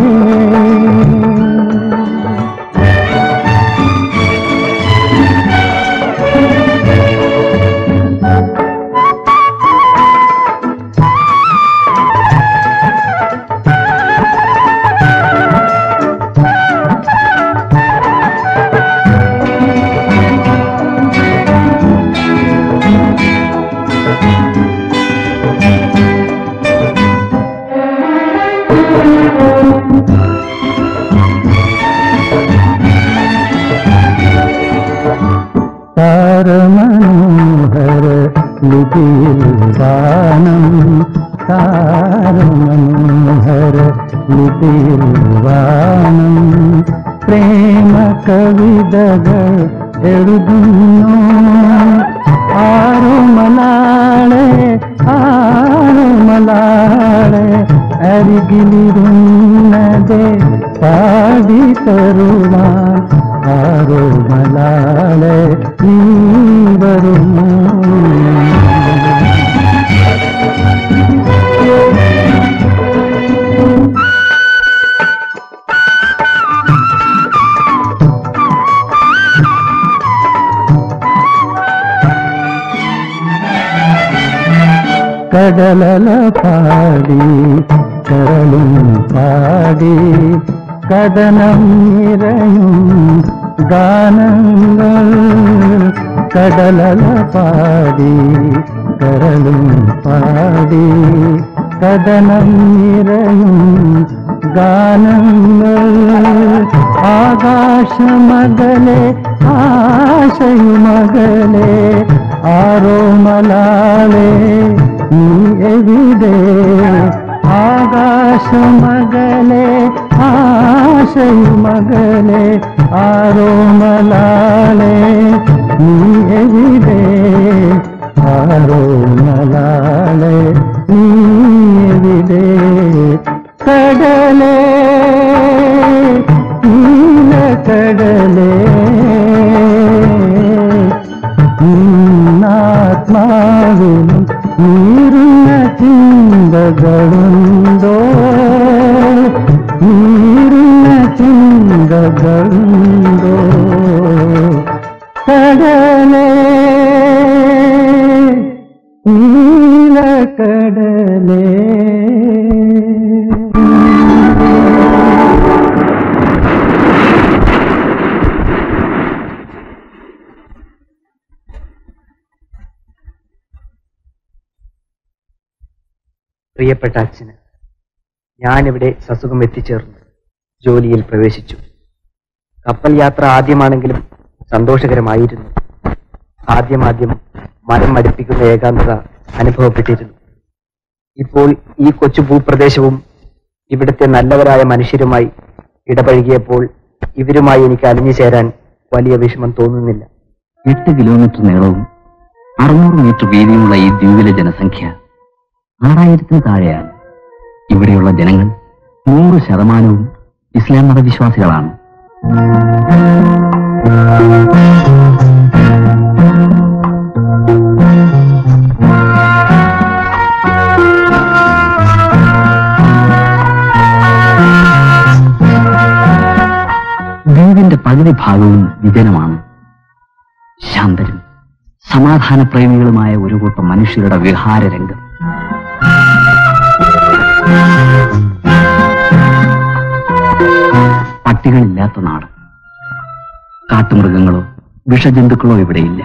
താരമനോഹര ലിപിയിൽ വാനം താരമനോഹര ലിപിയിൽ വാനം പ്രേമ കവിതകൾ എഴുതുന്നു ആരോ മലാളെ ആരോ മലാളെ അരികിലിരുന്നതെ പാടി തരുവാൻ ആരോ മലാളെ നീ വരുമോ കടലല പാടി കരളും പാടി കടനം നിറയും ഗാനങ്ങൾ കടലല പാടി കരളും പാടി കടനം നിറയും ഗാനങ്ങൾ ആകാശമകലെ ആശയുമകലെ ആരോ മലാളെ നീ എവിടെ ആകാശമകലെ ആശയുമകലെ ആരോ മലാളെ നീ എവിടെ ആരോ മലാളെ നീ എവിടെ കടലേ നീലക്കടലേ നിന്നാത്മാവിലും നീറുന്ന ചിന്തകളുണ്ടോ നീറുന്ന ചിന്തകളുണ്ടോ കടലേ നീലക്കടലേ പ്രിയപ്പെട്ട അച്ഛന് ഞാനിവിടെ സസുഖം എത്തിച്ചേർന്നു ജോലിയിൽ പ്രവേശിച്ചു കപ്പൽ യാത്ര ആദ്യമാണെങ്കിലും സന്തോഷകരമായിരുന്നു ആദ്യമാദ്യം മനം മടുപ്പിക്കുന്ന ഏകാന്തത അനുഭവപ്പെട്ടിരുന്നു ഇപ്പോൾ ഈ കൊച്ചു ഭൂപ്രദേശവും ഇവിടുത്തെ നല്ലവരായ മനുഷ്യരുമായി ഇടപഴകിയപ്പോൾ ഇവരുമായി എനിക്ക് അലിഞ്ഞു ചേരാൻ വലിയ വിഷമം തോന്നുന്നില്ല എട്ട് കിലോമീറ്റർ നീളവും അറുന്നൂറ് മീറ്റർ വീതിയുമുള്ള ഈ ദ്വീപിലെ ജനസംഖ്യ ആറായിരത്തിന് താഴെയാണ് ഇവിടെയുള്ള ജനങ്ങൾ നൂറ് ശതമാനവും ഇസ്ലാം മതവിശ്വാസികളാണ് ദ്വീപിന്റെ പകുതി ഭാഗവും വിജനമാണ് ശാന്തരും സമാധാനപ്രേമികളുമായ ഒരു കൂട്ടം മനുഷ്യരുടെ വിഹാര രംഗം പട്ടികളില്ലാത്ത നാട് കാട്ടുമൃഗങ്ങളോ വിഷജന്തുക്കളോ ഇവിടെയില്ല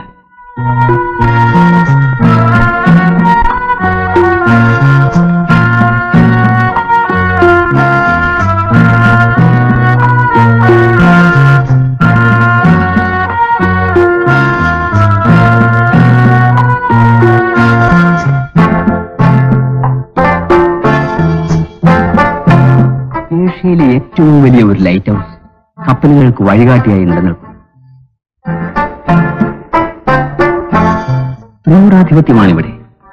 ഏഷ്യയിലെ ഏറ്റവും വലിയ ഒരു ലൈറ്റ് ഹൗസ് കപ്പലുകൾക്ക് വഴികാട്ടിയായി നിലനിൽക്കും നൂറാധിപത്യമാണിവിടെ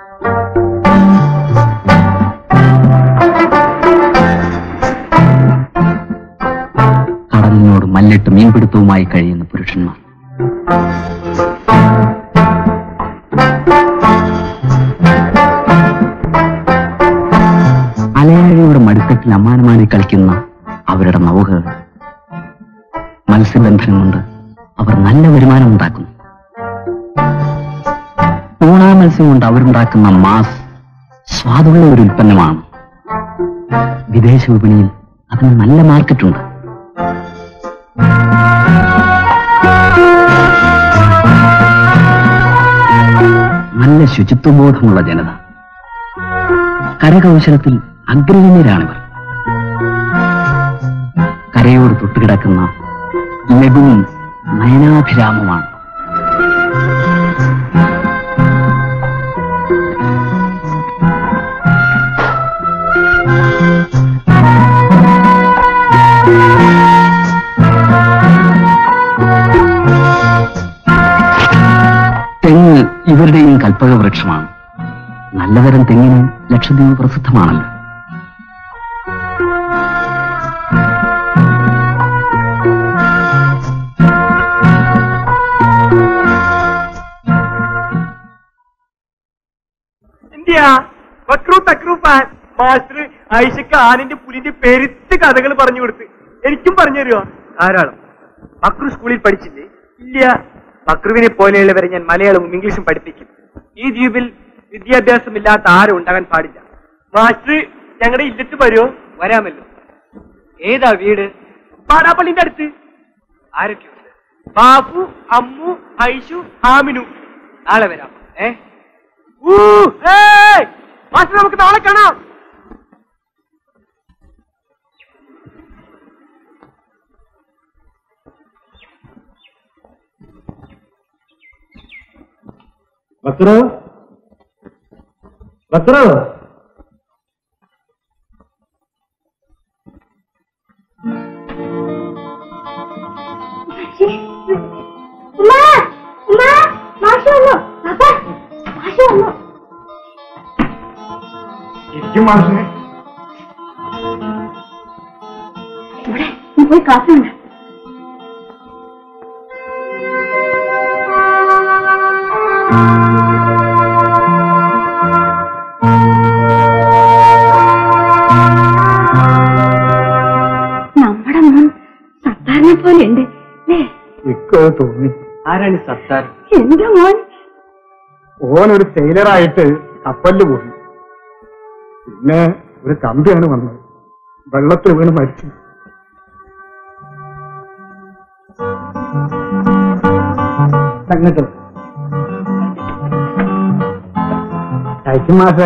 കടലിനോട് മല്ലിട്ട് മീൻപിടുത്തവുമായി കഴിയുന്ന പുരുഷന്മാർ അലയാഴിയുടെ മടിത്തട്ടിൽ അമ്മാനമാടി കളിക്കുന്ന അവരുടെ നൗകകൾ മത്സ്യബന്ധനം കൊണ്ട് അവർ നല്ല വരുമാനം ഉണ്ടാക്കുന്നു ഊണാ മത്സ്യം കൊണ്ട് അവരുണ്ടാക്കുന്ന മാസ് സ്വാദുള്ള ഒരു ഉൽപ്പന്നമാണ് വിദേശ വിപണിയിൽ അതിന് നല്ല മാർക്കറ്റുണ്ട് നല്ല ശുചിത്വബോധമുള്ള ജനത കരകൗശലത്തിൽ അഗ്രഗണ്യരാണിവർ കരയോട് തൊട്ടുകിടക്കുന്ന ലഘുവും നയനാഭിരാമമാണ് തെങ്ങ് ഇവരുടെയും കൽപ്പക വൃക്ഷമാണ് നല്ലതരം തെങ്ങിന് ലക്ഷദ്വീപ് പ്രസിദ്ധമാണല്ലോ ഇന്ത്യ ബക്രു തക്രു ഫാൻ മാസ്റ്റർ ആയിഷക്ക് ആനിന്റെ പുലിന്റെ പെരുത്ത് കഥകൾ പറഞ്ഞു കൊടുത്ത് എനിക്കും പറഞ്ഞു തരുമോ ധാരാളം ബക്രു സ്കൂളിൽ പഠിച്ചില്ലേ ഇല്ല ബക്രുവിനെ പോലെയുള്ളവരെ ഞാൻ മലയാളവും ഇംഗ്ലീഷും പഠിപ്പിക്കും ഈ ദ്വീപിൽ വിദ്യാഭ്യാസമില്ലാത്ത ആരും ഉണ്ടാകാൻ പാടില്ല മാസ്റ്റർ ഞങ്ങളുടെ ഇല്ലത്ത് വരുമോ വരാമല്ലോ ഏതാ വീട് പാടാപ്പള്ളിന്റെ അടുത്ത് ആരൊക്കെയുണ്ട് ബാബു അമ്മു ഐഷു ഹാമിനു നാളെ വരാം ഏ ഊ, ഏയ്! മാസ്റ്റർ നമുക്ക് നാളെ കാണാം ബക്രു ബക്രു ഉമ്മാ ഉമ്മാ ഇരിക്കും മാഷേ ഇവിടെ നീ പോയി കാപ്പി ഉണ്ട് നമ്മുടെ മോൻ സത്താറിനെ പോലെ ഉണ്ട് അല്ലേ ഇക്കോ തോന്നി ആരാണ് ഈ സത്താർ എന്റെ മോൻ ഓനൊരു സെയിലറായിട്ട് കപ്പലിൽ പോയി പിന്നെ ഒരു തമ്പിയാണ് വന്നത് വെള്ളത്തിൽ വീണ് മരിച്ചു അങ്ങോട്ട് കഴിക്കും മാഷേ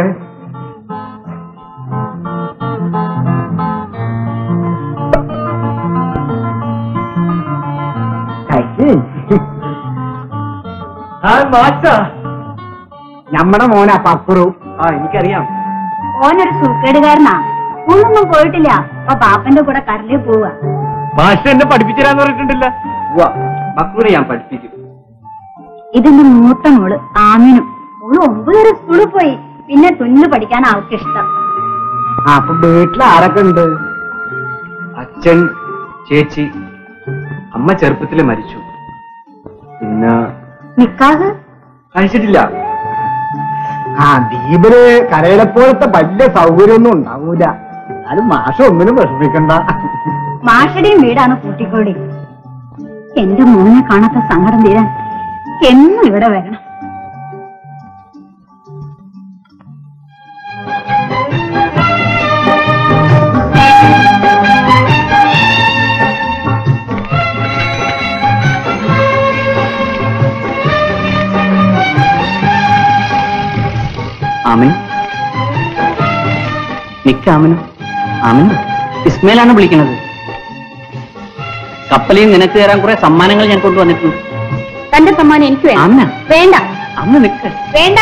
നമ്മുടെ മോനാ പപ്പുറു ആ എനിക്കറിയാം ഓനൊരു സൂക്കേടുകാരനാ ഒന്നൊന്നും പോയിട്ടില്ല അപ്പൊ പാപ്പന്റെ കൂടെ കടലിൽ പോവാ ഭാഷ എന്നെ പഠിപ്പിച്ചരാന്ന് പറഞ്ഞിട്ടുണ്ടല്ല മക്കളെ ഞാൻ പഠിപ്പിക്കും ഇതിന്റെ മൂത്ത മോള് ആമിനും മോള് ഒമ്പത് വരെ സ്കൂളിൽ പോയി പിന്നെ തുന്നു പഠിക്കാൻ അവൾക്ക് ഇഷ്ടം ആ, അപ്പൊ വീട്ടിൽ ആരൊക്കെ ഉണ്ട് അച്ഛൻ ചേച്ചി അമ്മ ചെറുപ്പത്തില് മരിച്ചു പിന്നെ നിക്കാഹ് കഴിച്ചിട്ടില്ല ആ ദ്വീപില് കരയിലെ പോലത്തെ വലിയ സൗകര്യമൊന്നും ഉണ്ടാവൂല എന്നാലും മാഷ ഒന്നിനും വിഷമിക്കണ്ട മാഷയുടെയും വീടാണ് കൂട്ടിക്കോടി എന്റെ മോനെ കാണാത്ത സങ്കടം തീരാൻ എന്നും ഇവിടെ വരണം ആമിൻ നിക്ക ആമിനു ആമിനു ഇസ്മയിലാണ് വിളിക്കുന്നത് കപ്പലിൽ നിനക്ക് തരാൻ കുറെ സമ്മാനങ്ങൾ ഞാൻ കൊണ്ടുവന്നിട്ടുണ്ട് തന്റെ സമ്മാനം എനിക്ക് വേണം ആമിന വേണ്ട അമ്മ നിക്ക് വേണ്ട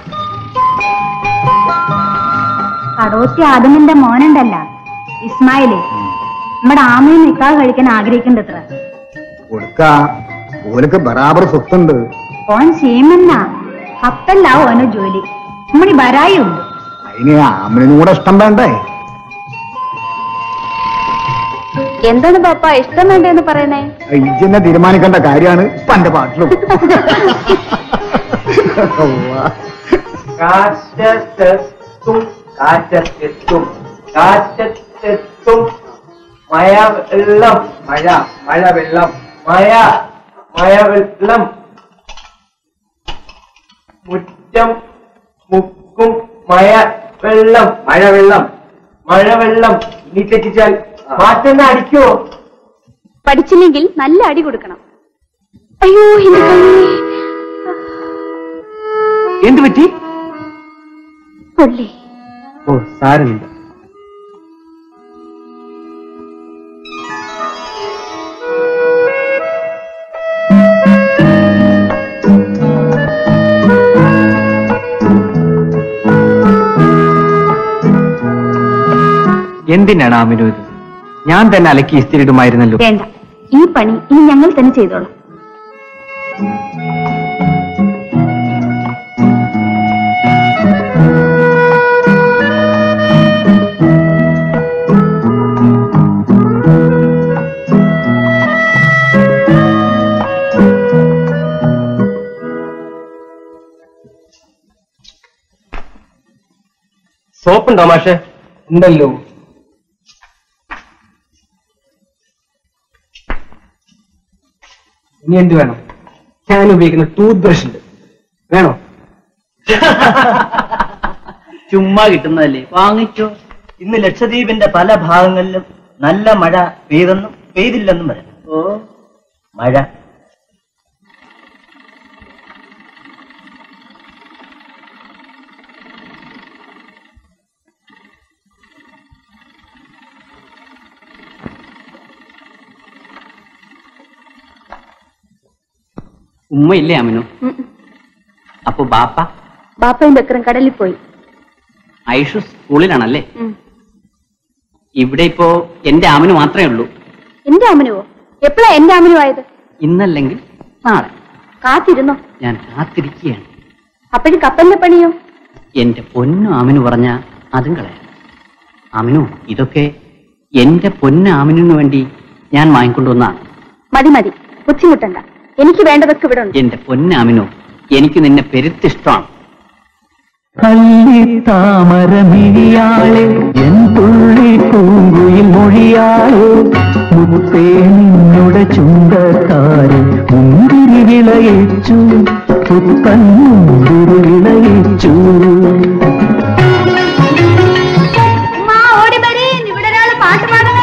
കടോത്തി ആദമിന്റെ മോനുണ്ടല്ല ഇസ്മായില് നമ്മുടെ ആമയും നിക്കാഹ് കഴിക്കാൻ ആഗ്രഹിക്കുന്നുണ്ട് അത്ര കൊടുക്ക ഓലക്ക് ബറാബർ സ്വത്തുണ്ട് ഓൻ സീമന്ന കപ്പല്ല ഓനോ ജോലി നമ്മുടെ ബരായി ഉണ്ട് അതിന് ആമിനും കൂടെ ഇഷ്ടം വേണ്ടേ എന്താണ് പാപ്പ ഇഷ്ടം വേണ്ടെന്ന് പറയുന്നേ ഇജ്ജെന്നെ തീരുമാനിക്കേണ്ട കാര്യമാണ് പന്റെ പാട്ടിലും കാറ്റത്തെത്തും കാറ്റത്തെത്തും കാറ്റത്തെത്തും മഴ വെള്ളം മഴ മഴ വെള്ളം മഴ മഴ വെള്ളം മുറ്റം മുക്കും മഴ വെള്ളം മഴ വെള്ളം മഴ വെള്ളം ഇനി തെറ്റിച്ചാൽ മാറ്റം അടിക്കുവോ പഠിച്ചില്ലെങ്കിൽ നല്ല അടി കൊടുക്കണം അയ്യോ എന്റെ കൈ എന്ത് പറ്റി പൊള്ളി ഓ സാരമില്ല എന്തിനാണ് ആമിനു ഇത് ഞാൻ തന്നെ അലക്കി ഇസ്തിരിടുമായിരുന്നല്ലോ വേണ്ട ഈ പണി ഇനി ഞങ്ങൾ തന്നെ ചെയ്തോളാം സോപ്പുണ്ടോ മാഷെ ഉണ്ടല്ലോ ഇനി എന്ത് വേണം ഞാൻ ഉപയോഗിക്കുന്ന ടൂത്ത് ബ്രഷ് ഉണ്ട് വേണോ ചുമ്മാ കിട്ടുന്നതല്ലേ വാങ്ങിച്ചോ ഇന്ന് ലക്ഷദ്വീപിന്റെ പല ഭാഗങ്ങളിലും നല്ല മഴ പെയ്തെന്നും പെയ്തില്ലെന്നും വരാം ഓ മഴ ഉമ്മയില്ലേ അമിനു അപ്പൊ ബാപ്പ ബാപ്പയും ബക്രം കടലിൽ പോയി ഐഷു സ്കൂളിലാണല്ലേ ഉം. ഇവിടെ ഇപ്പോ എന്റെ അമിനു മാത്രമേ ഉള്ളൂ എന്റെ അമ്മനുവോ എപ്പോഴാ എന്റെ അമ്മനു ആയത് ഇന്നല്ലെങ്കിൽ നാളെ കാത്തിരുന്നോ ഞാൻ കാത്തിരിക്കുകയാണ് അപ്പോഴും കപ്പലിന്റെ പണിയോ എന്റെ പൊന്നു അമിനു പറഞ്ഞ അതും കളയാം അമിനു ഇതൊക്കെ എന്റെ പൊന്ന ആമിനു വേണ്ടി ഞാൻ വാങ്ങിക്കൊണ്ടുവന്നാണ് മതി മതി ബുദ്ധിമുട്ടണ്ട എനിക്ക് വേണ്ടതൊക്കെ ഇവിടെ ഉണ്ട് എന്റെ പൊന്നാമിനു എനിക്ക് നിന്നെ പെരുത്തിഷ്ടമാണ് കള്ളി താമര മിഴിയാളെ എൻ തുള്ളി പൂങ്കുയിൽ മൊഴിയാളെ മുത്തേ നിന്നുടെ ചുണ്ടക്കാരെ മുന്തിരി വിളയിച്ചു പുത്തൻ മുന്തിരി വിളയിച്ചു ഓടി വരീ ഇവിടെ ഒരാൾ പാട്ട് പാടുന്നത്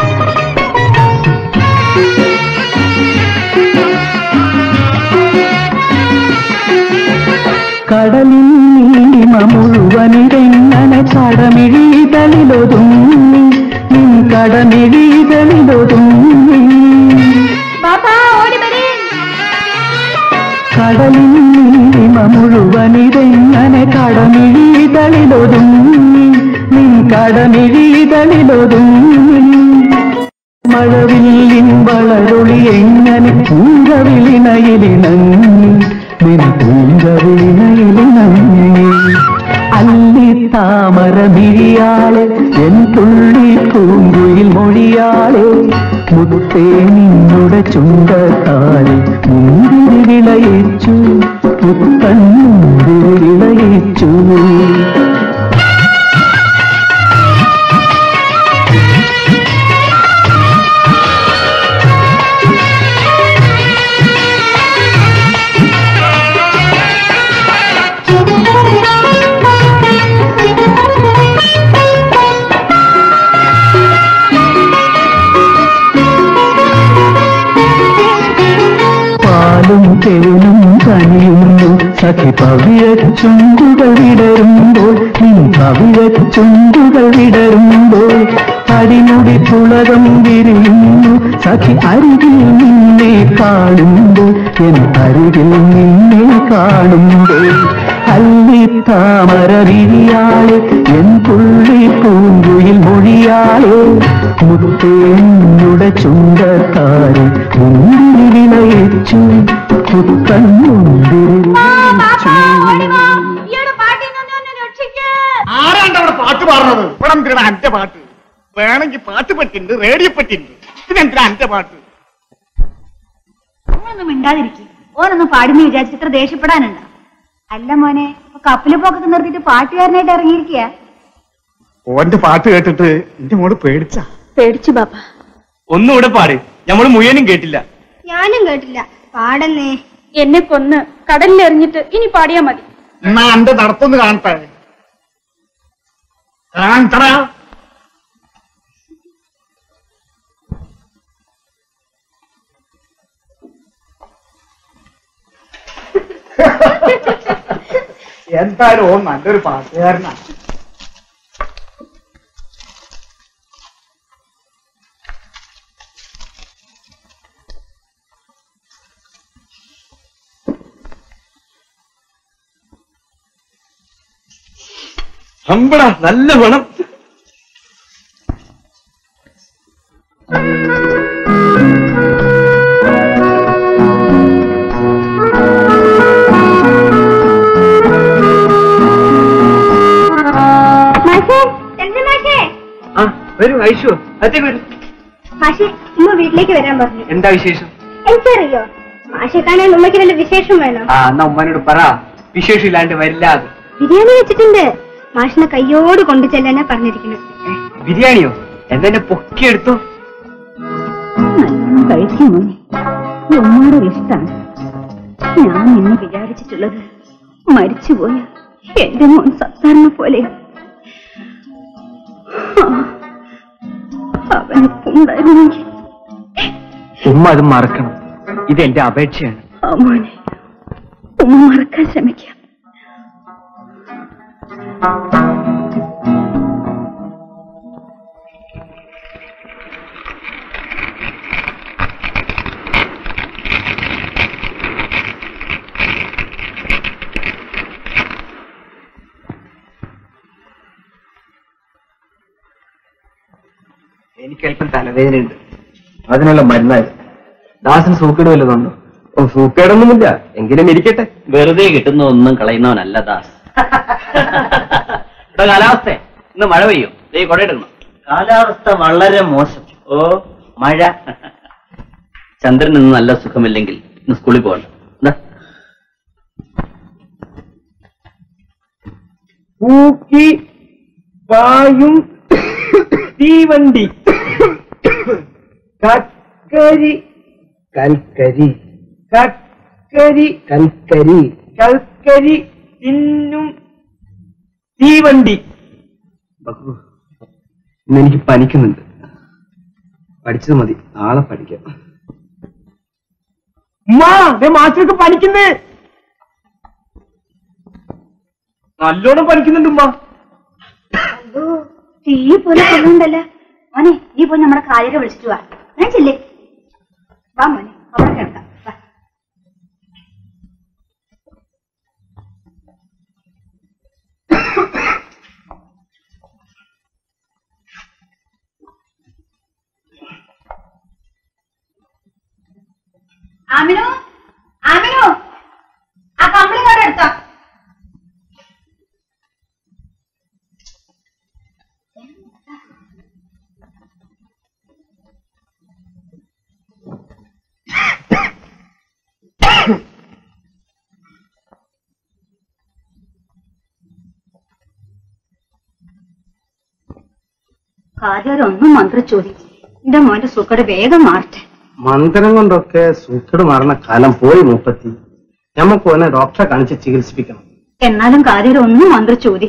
കടലിൽ നീലിമ മുഴുവനിതെങ്ങനെ കടമിഴിതളിലൊതുങ്ങി നിൻ കടമിഴിതളിലൊതുങ്ങി പാപ്പാ ഓടി വരീ കടലിൽ നീലിമ മുഴുവനിതെങ്ങനെ കടമിഴിതളിലൊതുങ്ങി നിൻ കടമിഴിതളിലൊതുങ്ങി മഴവില്ലിൻ വളരൊളി എങ്ങനെ പൂങ്കവിളിണയിലിണങ്ങി നിൻ പൂങ്കവിളിണയിലിണങ്ങി അല്ലി താമര മിഴിയാളെ എൻ തുള്ളി പൂങ്കുയിൽ മൊഴിയാളെ മുത്തേ നിന്നുടെ ചുണ്ടത്താലെ മുന്തിരി വിളയിച്ചു പുത്തൻ മുന്തിരി വിളയിച്ചു പാലും തേനും കനിയുന്നു സഖി പവിഴ ചുണ്ടുകൾ വിടരുമ്പോൾ നിൻ പവിഴ ചുണ്ടുകൾ വിടരുമ്പോൾ അടിമുടി പുളകം വിരിയുന്നു സഖി അരികിൽ നിന്നെ കാണുമ്പോൾ എൻ അരികിൽ നിന്നെ കാണുമ്പോൾ അല്ലി താമര വിരിയാളെ എൻ പുള്ളി പൂങ്കുയിൽ മൊഴിയാളെ മുത്തേന്നുടെ ചുണ്ടക്കാരെ മുന്തിരി വിളയിച്ചു പുത്തൻ മുന്തിരി വിളയിച്ചു ആരാണ്ട് അവിടെ പാട്ട് പാടുന്നത് ഇവിടെ എന്തിനാ എന്റെ പാട്ട് വേണമെങ്കിൽ പാട്ട് പറ്റിണ്ട് റേഡിയോ പറ്റിണ്ട് ഇതിനെന്തിനാ എന്റെ പാട്ട് അങ്ങനൊന്നും മിണ്ടാതിരിക്കും ഓനൊന്നും പാടുന്ന വിചാരിച്ച് ഇത്ര ദേഷ്യപ്പെടാനുണ്ടോ അല്ല മോനെ ഇപ്പൊ കപ്പല് പോക്കൊക്കെ നിർത്തിയിട്ട് പാട്ടുകാരനായിട്ട് ഇറങ്ങിയിരിക്കുക ഓന്റെ പാട്ട് കേട്ടിട്ട് എന്റെ മോള് പേടിച്ച പേടിച്ചു ബാപ്പ ഒന്നുകൂടെ പാട് നമ്മൾ മുഴുവനും കേട്ടില്ല ഞാനും കേട്ടില്ല പാടന്നേ എന്നെ കൊന്ന് കടലിൽ എറിഞ്ഞിട്ട് ഇനി പാടിയാ മതി എന്നാ എന്റെ നടത്തൊന്ന് കാണട്ടെ കാണത്തടാ എന്തായാലും ഓൻ നല്ലൊരു പാട്ടുകാരനാ അമ്പടാ നല്ല പണം മാഷേ ചന്ദ്രൻ മാഷേ ആ വരൂ ഐഷു അത്തേക്ക് വരൂ മാഷേ ഉമ്മ വീട്ടിലേക്ക് വരാൻ പറഞ്ഞു എന്താ വിശേഷം എനിക്കറിയോ മാഷെ കാണാൻ ഉമ്മയ്ക്ക് വല്ല വിശേഷം വേണം ആ എന്നാ ഉമ്മാനോട് പറ വിശേഷം ഇല്ലാണ്ട് വരില്ല അത് ബിരിയാണി വെച്ചിട്ടുണ്ട് മാഷിനെ കയ്യോട് കൊണ്ടു ചെല്ലാനാ പറഞ്ഞിരിക്കുന്നത് ബിരിയാണിയോ എന്നെ പൊക്കിയെടുത്തു നല്ലോണം കഴിക്കും മോനെ ഇത് ഉമ്മയുടെ ഒരു ഇഷ്ടാണ് ഞാൻ നിന്നെ വിചാരിച്ചിട്ടുള്ളത് മരിച്ചുപോയ എന്റെ മോൻ സത്താറിനെ പോലെ അവനൊപ്പുണ്ടായിരുന്നെങ്കിൽ ഉമ്മ അത് മറക്കണം ഇത് എന്റെ അപേക്ഷയാണ് ആ മോനെ ഉമ്മ മറക്കാൻ ശ്രമിക്കാം എനിക്ക് അല്പം തലവേദനയുണ്ട് അതിനുള്ള മരുന്നായിരുന്നു ദാസൻ സൂക്കേട് വല്ലതുണ്ടോ ഓ സൂക്കേടൊന്നുമില്ല എങ്കിലും ഇരിക്കട്ടെ വെറുതെ കിട്ടുന്ന ഒന്നും കളയുന്നവനല്ല ദാസ് ഇവിടെ കാലാവസ്ഥ ഇന്ന് മഴ പെയ്യും ദേ കൊടയെടുക്കണം കാലാവസ്ഥ വളരെ മോശം ഓ മഴ ചന്ദ്രൻ ഇന്ന് നല്ല സുഖമില്ലെങ്കിൽ ഇന്ന് സ്കൂളിൽ പോകണ്ട എന്താ പൂക്കി പായും തീവണ്ടി കക്കരി കൽക്കരി കക്കരി കൽക്കരി കൽക്കരി തിന്നും തീവണ്ടി ഇന്ന് എനിക്ക് പനിക്കുന്നുണ്ട് പഠിച്ചത് മതി നാളെ പഠിക്കാം ഉമ്മാ ദേ മാസ്റ്റർക്ക് പനിക്കുന്നേ നല്ലോണം പനിക്കുന്നുണ്ട് ഉമ്മ തീ പോലെ കൊള്ളുന്നുണ്ടല്ലോ മോനെ നീ പോയി നമ്മുടെ കായക വിളിച്ചിട്ട് വാ ഞാൻ ചെല്ലേ വാ മോനെ അവിടെ കിടക്കാം വാ. ആമിനു ആമിനു ആ കമ്പിളി കൂടെ എടുത്തോ കാര്യമൊന്നും മന്ത്രിച്ചോടി എന്റെ മോന്റെ സുഖയുടെ വേഗം മാറട്ടെ മന്ത്രം കൊണ്ടൊക്കെ സൂക്കേട് മാറുന്ന കാലം പോയി മൂപ്പത്തി നമുക്ക് ഓനെ ഡോക്ടറെ കാണിച്ച് ചികിത്സിപ്പിക്കണം എന്നാലും കാര്യം ഒന്നും മന്ത്രിച്ചോതി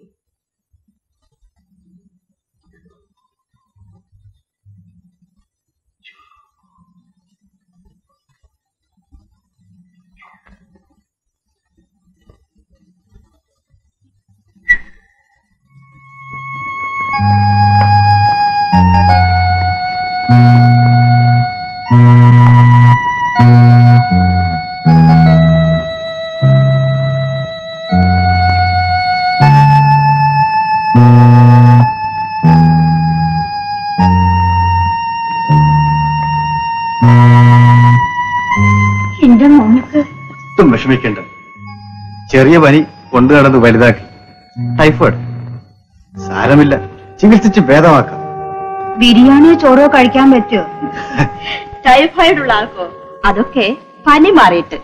എന്റെ മോനക്ക് ഒട്ടും വിഷമിക്കേണ്ട ചെറിയ പനി കൊണ്ടു നടന്ന് വലുതാക്കി ടൈഫോയിഡ് സാരമില്ല ചികിത്സിച്ച് ഭേദമാക്കാം ബിരിയാണിയോ ചോറോ കഴിക്കാൻ പറ്റുമോ ടൈഫോയിഡ് ഉള്ള ആൾക്കോ അതൊക്കെ പനി മാറിയിട്ട്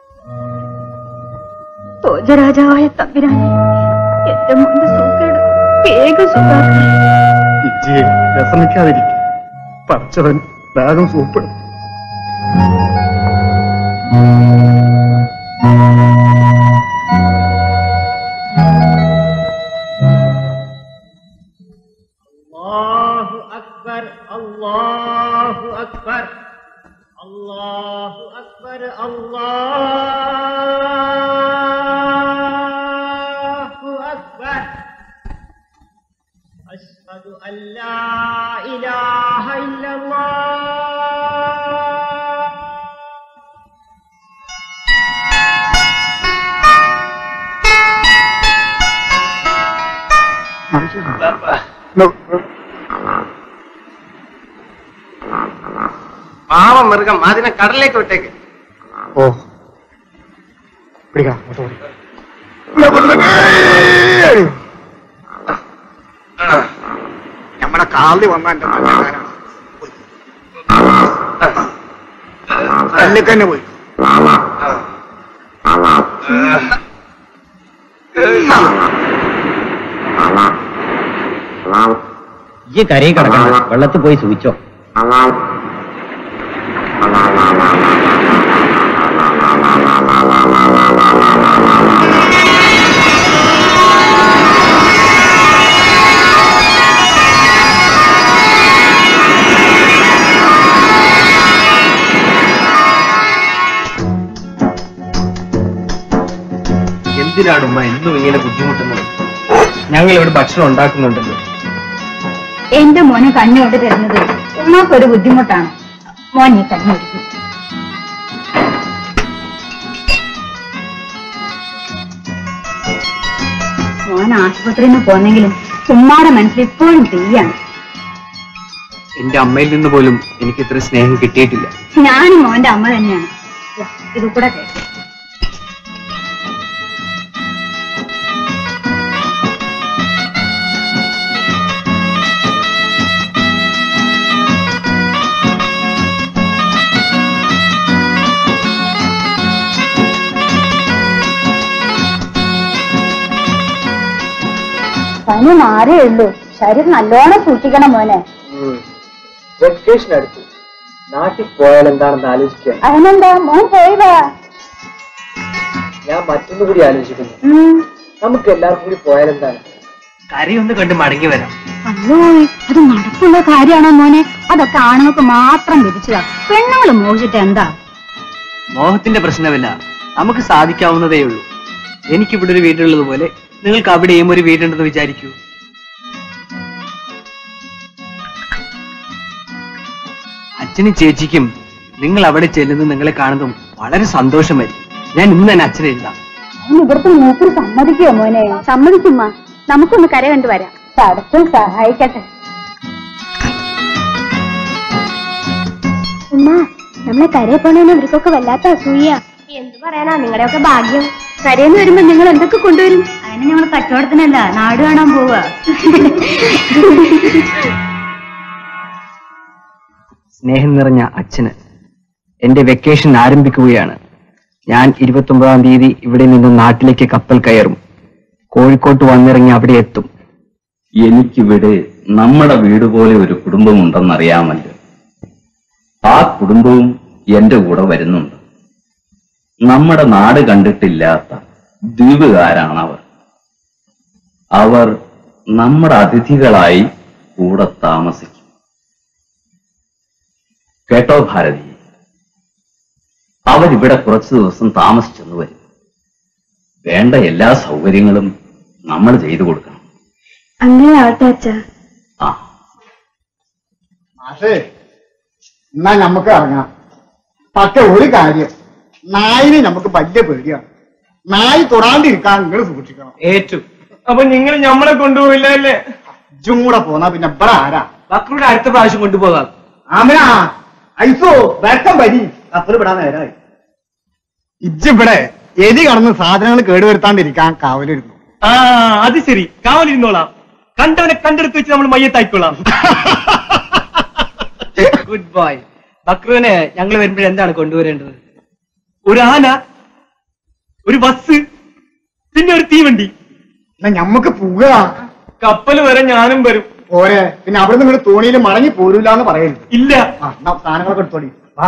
തോജരാജാവായ തമ്പിരാനെ എന്റെ മോന്റെ സുഖേട് വേഗം സുഖാക്കി ഇജ്ജിയെ വ്യസനിക്കാതിരിക്കും പറിച്ചവൻ വേഗം സൂപ്പിടും അല്ലാഹു അക്ബർ അല്ലാഹു അക്ബർ അല്ലാഹു അക്ബർ അല്ലാഹു അക്ബർ അഷ്ഹദു അല്ലാ ഇലാഹ ഇല്ലല്ലാഹ് പാവം മൃഗം അതിനെ കടലിലേക്ക് വിട്ടേക്ക് ഓ പിടിക്കാം അങ്ങോട്ട് പിടി. നമ്മുടെ കാലിൽ വന്ന എന്റെ നല്ലകാരാണ് കല്ലിൽ തന്നെ പോയി ഈ കരയിൽ കിടക്കണ്ട വെള്ളത്തിൽ പോയി സൂചിച്ചോ എന്തിനാണ് ഉമ്മ എന്നും ഇങ്ങനെ ബുദ്ധിമുട്ടുന്നത് ഞങ്ങൾ ഇവിടെ ഭക്ഷണം ഉണ്ടാക്കുന്നുണ്ടല്ലോ എന്റെ മോനെ കഞ്ഞോട്ട് തരുന്നത് ഉമ്മാക്കൊരു ബുദ്ധിമുട്ടാണ് മോൻ ഈ കഞ്ഞൊരുക്കി മോൻ ആശുപത്രിയിൽ നിന്ന് പോന്നെങ്കിലും ഉമ്മാടെ മനസ്സിൽ ഇപ്പോഴും തീയാണ് എന്റെ അമ്മയിൽ നിന്ന് പോലും എനിക്ക് ഇത്ര സ്നേഹം കിട്ടിയിട്ടില്ല ഞാനും മോന്റെ അമ്മ തന്നെയാണ് ദാ, ഇത് കൂടെ കേട്ടോ പനി മാറേ ഉള്ളൂ ശരീരം നല്ലോണം സൂക്ഷിക്കണം മോനെ വെക്കേഷൻ അടുത്തു നാട്ടിൽ പോയാൽ എന്താണെന്ന് ആലോചിക്കുക അതിനെന്താ മോൻ പോയി വാ ഞാൻ മറ്റൊന്നു കൂടി ആലോചിക്കുന്നു ഉം. നമുക്ക് എല്ലാവർക്കും കൂടി പോയാൽ എന്താണ് കരയൊന്ന് കണ്ട് മടങ്ങി വരാം അയ്യോ അത് നടപ്പുള്ള കാര്യമാണോ മോനെ അതൊക്കെ ആണുങ്ങൾക്ക് മാത്രം വിധിച്ചതാ പെണ്ണുങ്ങൾ മോഹിച്ചിട്ട് എന്താ മോഹത്തിന്റെ പ്രശ്നമില്ല നമുക്ക് സാധിക്കാവുന്നതേ ഉള്ളൂ എനിക്കിവിടെ ഒരു വീടുള്ളത് പോലെ നിങ്ങൾക്ക് അവിടെയും ഒരു വീടുണ്ടെന്ന് വിചാരിക്കൂ അച്ഛനും ചേച്ചിക്കും നിങ്ങൾ അവിടെ ചെല്ലുന്നത് നിങ്ങളെ കാണുന്നതും വളരെ സന്തോഷമായിരിക്കും ഞാൻ ഇന്ന് തന്നെ അച്ഛനെ എഴുതാം അതിന് ഇവിടുത്തെ മൂപ്പര് സമ്മതിക്കോ മോനെ സമ്മതിക്കുമ്മ നമുക്കൊന്ന് കര കണ്ടുവരാം പടച്ചും സഹായിക്കട്ടെ ഉമ്മ നമ്മളെ കരയെ പോണേന് ഇവർക്കൊക്കെ വല്ലാത്ത അസൂയ എന്ത് പറയാനാ നിങ്ങളുടെയൊക്കെ ഭാഗ്യം കരയെന്ന് വരുമ്പോ നിങ്ങൾ എന്തൊക്കെ കൊണ്ടുവരും അതിന് ഞങ്ങൾ കച്ചവടത്തിനല്ല നാട് കാണാൻ പോവാ സ്നേഹം നിറഞ്ഞ അച്ഛന് എന്റെ വെക്കേഷൻ ആരംഭിക്കുകയാണ് ഞാൻ ഇരുപത്തൊമ്പതാം തീയതി ഇവിടെ നിന്ന് നാട്ടിലേക്ക് കപ്പൽ കയറും കോഴിക്കോട്ട് വന്നിറങ്ങി അവിടെ എത്തും എനിക്കിവിടെ നമ്മുടെ വീട് പോലെ ഒരു കുടുംബമുണ്ടെന്നറിയാമല്ലോ ആ കുടുംബവും എന്റെ കൂടെ വരുന്നുണ്ട് നമ്മുടെ നാട് കണ്ടിട്ടില്ലാത്ത ദ്വീപുകാരാണ് അവർ അവർ നമ്മുടെ അതിഥികളായി കൂടെ താമസിക്കും കേട്ടോ ഭാരതി അവരിവിടെ കുറച്ചു ദിവസം താമസിച്ചെന്ന് വരും വേണ്ട എല്ലാ സൗകര്യങ്ങളും നമ്മൾ ചെയ്തു കൊടുക്കണം അങ്ങനെ ആവട്ടെ അച്ഛ ആ മാഷേ എന്നാ നമുക്ക് ഇറങ്ങാം പക്ഷെ ഒരു കാര്യം നായിനെ നമുക്ക് വലിയ പേടിയാണ് നായി തൊടാണ്ടിരിക്കാൻ നിങ്ങൾ സൂക്ഷിക്കണം ഏറ്റു അപ്പൊ നിങ്ങൾ നമ്മളെ കൊണ്ടുപോയില്ല അല്ലേ ഇജ്ജും കൂടെ പോന്നാ പിന്നെ ഇവിടെ ആരാ മക്കളുടെ അടുത്ത പ്രാവശ്യം കൊണ്ടുപോകാം ആമനാ ഐസോ വേട്ടം വരി കപ്പൽ വിടാൻ നേരമായി ഇജ്ജ് ഇവിടെ എതി കടന്ന് സാധനങ്ങൾ കേടുവരുത്താണ്ടിരിക്കാൻ കാവലിരുന്നു ആ അത് ശരി കാവലിരുന്നോളാം കണ്ടവനെ കണ്ടെടുത്ത് വെച്ച് നമ്മൾ മയ്യത്തായിക്കോളാം ഗുഡ് ബോയ് ബക്രുവിനെ ഞങ്ങൾ വരുമ്പോഴേ എന്താണ് കൊണ്ടുവരേണ്ടത് ഒരു ആന ഒരു ബസ് പിന്നെ ഒരു തീവണ്ടി എന്നാ ഞമ്മക്ക് പോവുക കപ്പൽ വരെ ഞാനും വരും പോരെ പിന്നെ അവിടെ നിങ്ങൾ തോണിയിൽ മടങ്ങി പോരൂല എന്ന് പറയരുത് ഇല്ല ആ എന്നാ സാധനങ്ങളൊക്കെ എടുത്തോളി വാ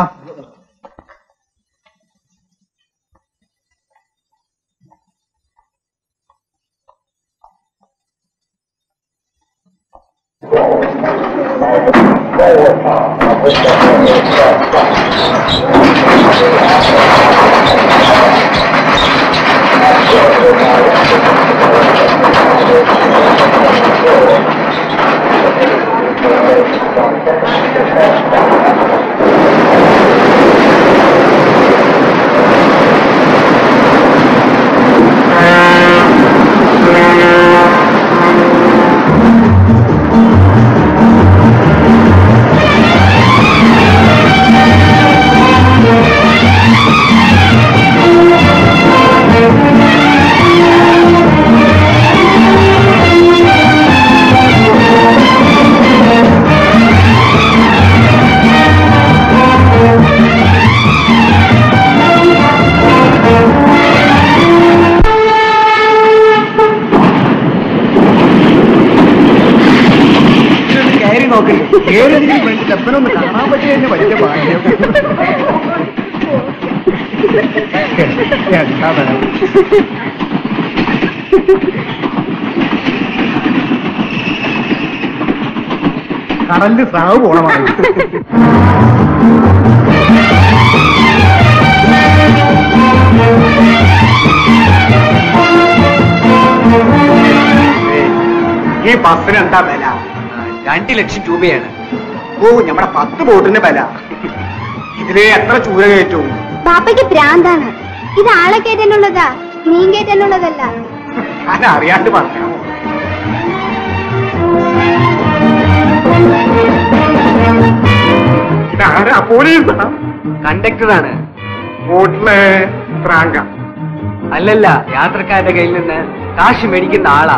കയറി നോക്കരുത് ഏതെങ്കിലും വേണ്ടി ചെപ്പനൊന്ന് കാണാൻ പറ്റി കഴിഞ്ഞ വലിയ ഭാഗ്യം എന്താ വേണം കടലിൽ സ്രാവ് പോണമാണ് ഈ ബസ്സിന് എന്താ വില രണ്ട് ലക്ഷം രൂപയാണ് ഓ നമ്മുടെ പത്ത് ബോട്ടിന്റെ വില ഇതില് എത്ര ചൂര കയറ്റും പാപ്പയ്ക്ക് ഭ്രാന്താണ് ഇത് ആളെ കയറ്റാനുള്ളതാ മീൻ കയറ്റാനുള്ളതല്ല ഞാൻ അറിയാണ്ട് പറഞ്ഞോ ഇതാരാ പോലീസാ കണ്ടക്ടറാണ് ബോട്ടിലെ പ്രാങ്ക അല്ലല്ല യാത്രക്കാരുടെ കയ്യിൽ നിന്ന് കാശ് മേടിക്കുന്ന ആളാ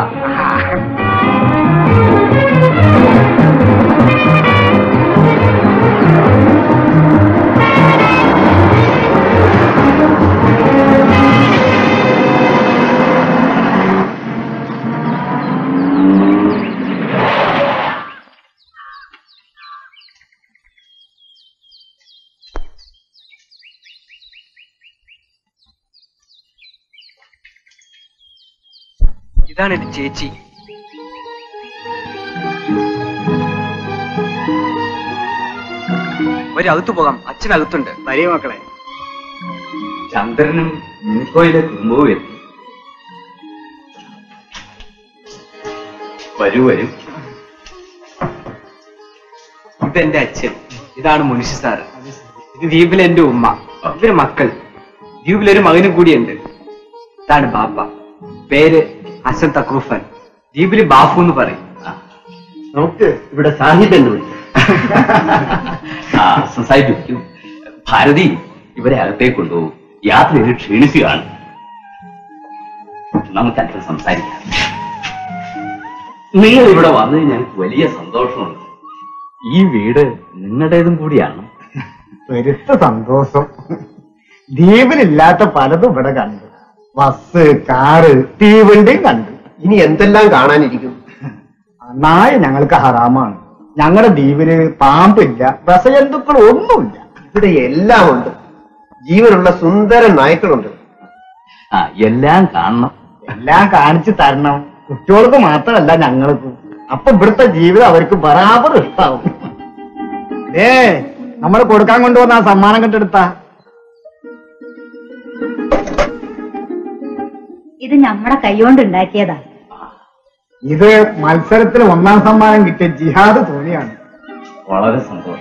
ഇതാണ് എന്റെ ചേച്ചി ഒരു അകത്തു പോകാം അച്ഛൻ അകത്തുണ്ട് വരിക മക്കളെ ചന്ദ്രനും മിനിക്കോയിലെ കുടുംബവും എത്തി വരൂ വരൂ ഇതെന്റെ അച്ഛൻ ഇതാണ് മുനിഷി സാറ് ഇത് ദ്വീപിലെ എന്റെ ഉമ്മ ഇവര് മക്കൾ ദ്വീപിലൊരു മകനും കൂടിയുണ്ട് ഇതാണ് ബാപ്പ പേര് ഹസൻ തക്രൂഫൻ ദ്വീപില് ബാഫു എന്ന് പറയും നമുക്ക് ഇവിടെ സാഹിത്യമുണ്ട് ആ സംസാരിപ്പിക്കും ഭാരതി ഇവരെ അകത്തേക്ക് കൊണ്ടുപോകും യാത്രയിൽ ക്ഷീണിച്ചു കാണും നമുക്ക് അല്പം സംസാരിക്കാം നിങ്ങൾ ഇവിടെ വന്നതിന് ഞങ്ങൾക്ക് വലിയ സന്തോഷമുണ്ട് ഈ വീട് നിങ്ങളുടേതും കൂടിയാണ് പെരുത്ത സന്തോഷം ദ്വീപിലില്ലാത്ത പലതും ഇവിടെ കണ്ടു ബസ് കാറ് തീവണ്ടിയും കണ്ടു ഇനി എന്തെല്ലാം കാണാനിരിക്കും നായ ഞങ്ങൾക്ക് ഹറാമാണ് ഞങ്ങളുടെ ദ്വീപില് പാമ്പില്ല രസജന്തുക്കൾ ഒന്നുമില്ല ഇവിടെ എല്ലാം ഉണ്ട് ജീവനുള്ള സുന്ദര നായ്ക്കളുണ്ട് ആ എല്ലാം കാണണം എല്ലാം കാണിച്ചു തരണം കുട്ടികൾക്ക് മാത്രമല്ല ഞങ്ങൾക്കും അപ്പൊ ഇവിടുത്തെ ജീവിതം അവർക്ക് ബറാബർ ഇഷ്ടാവും ഏ നമ്മൾ കൊടുക്കാൻ കൊണ്ടുവന്ന ആ സമ്മാനം കെട്ടെടുത്ത ഇത് നമ്മുടെ കൈകൊണ്ട് ഉണ്ടാക്കിയതാ ഇത് മത്സരത്തിൽ ഒന്നാം സമ്മാനം കിട്ടിയ ജിഹാദ് തോണിയാണ് വളരെ സന്തോഷം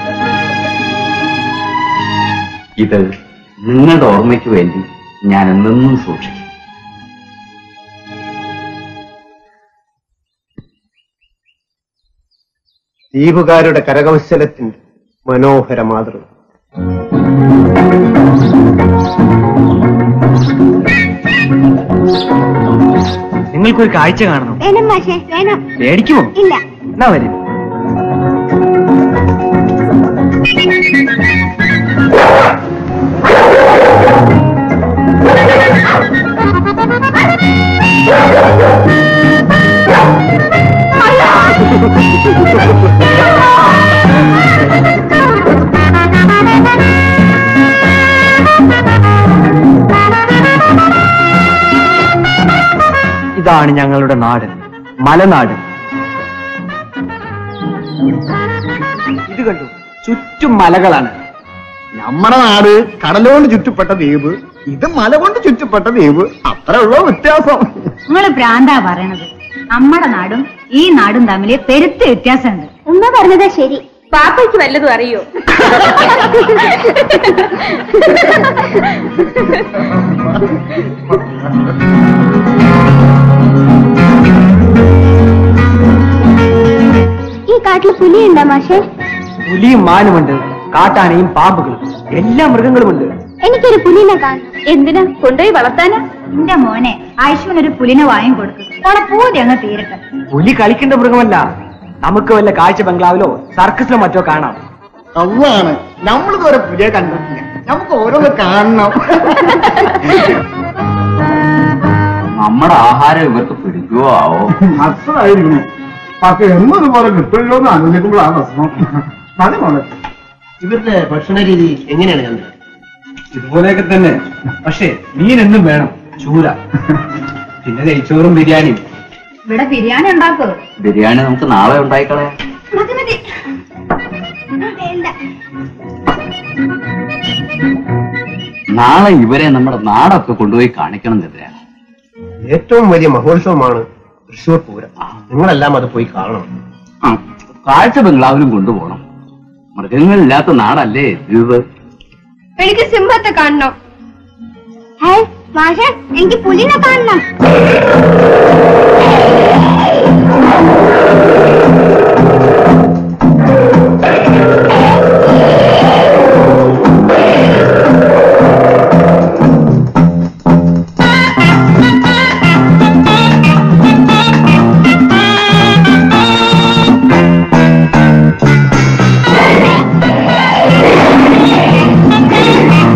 ഇത് നിങ്ങളുടെ ഓർമ്മയ്ക്ക് വേണ്ടി ഞാൻ എന്നെന്നും സൂക്ഷിക്കും ദ്വീപുകാരുടെ കരകൗശലത്തിന്റെ മനോഹര മാതൃക നിങ്ങൾക്കൊരു കാഴ്ച കാണണം വേണം മാഷേ വേണം പേടിക്കുമോ ഇല്ല എന്നാ വരും ഇതാണ് ഞങ്ങളുടെ നാട് മലനാട് ഇത് കണ്ടു ചുറ്റും മലകളാണ് നമ്മുടെ നാട് കടലുകൊണ്ട് ചുറ്റപ്പെട്ട ദ്വീപ് ഇത് മല കൊണ്ട് ചുറ്റപ്പെട്ട ദ്വീപ് അത്രേ ഉള്ളൂ വ്യത്യാസം നിങ്ങള് ഭ്രാന്താ പറയണത് നമ്മുടെ നാടും ഈ നാടും തമ്മിൽ പെരുത്ത വ്യത്യാസമുണ്ട് ഉമ്മ പറഞ്ഞതാ ശരി പാപ്പയ്ക്ക് വല്ലതും അറിയോ ഈ കാട്ടിൽ പുലിയുണ്ടോ മാഷേ പുലിയും മാനുമുണ്ട് കാട്ടാനയും പാമ്പുകളും എല്ലാ മൃഗങ്ങളുമുണ്ട് എനിക്കൊരു പുലിനെ കാണും എന്തിനാ കൊണ്ടുപോയി വളർത്താനാ എന്റെ മോനെ ആയുഷ്മൻ ഒരു പുലിനെ വാങ്ങി കൊടുക്കും ഓളെ പൂതി അങ്ങ് തീരട്ടെ പുലി കളിക്കേണ്ട മൃഗമല്ല നമുക്ക് വല്ല കാഴ്ച ബംഗ്ലാവിലോ സർക്കസിലോ മറ്റോ കാണാം അതാണ് നമ്മളിതുവരെ പുലിയെ കണ്ടിട്ടില്ല നമുക്ക് ഓരോന്ന് കാണണം നമ്മുടെ ആഹാരം ഇവർക്ക് പിടിക്കുവോ ആവോ അസലായിരിക്കണം പക്ഷെ എന്നതുപോലെ കിട്ടില്ലോ എന്ന് ആലോചിക്കുമ്പോഴാണ് പ്രശ്നം മതി മോളെ ഇവരുടെ ഭക്ഷണ രീതി എങ്ങനെയാണ് ചന്ദ്രൻ ഇതുപോലെയൊക്കെ തന്നെ പക്ഷേ മീൻ എന്നും വേണം ചൂര പിന്നെ നെയ്ച്ചോറും ബിരിയാണിയും ഇവിടെ ബിരിയാണി ഉണ്ടാക്കോ ബിരിയാണി നമുക്ക് നാളെ ഉണ്ടായിക്കളയാം മതി മതി വേണ്ട നാളെ ഇവരെ നമ്മുടെ നാടൊക്കെ കൊണ്ടുപോയി കാണിക്കണം എതിരാ ഏറ്റവും വലിയ മഹോത്സവമാണ് തൃശൂർ പൂരം നിങ്ങളെല്ലാം അത് പോയി കാണണം ആ കാഴ്ച ബംഗ്ലാവിലും കൊണ്ടുപോകണം മൃഗങ്ങളില്ലാത്ത നാടല്ലേ ദ്വീപ് എനിക്ക് സിംഹത്തെ കാണണം ഹേ മാഷേ എനിക്ക് പുലിനെ കാണണം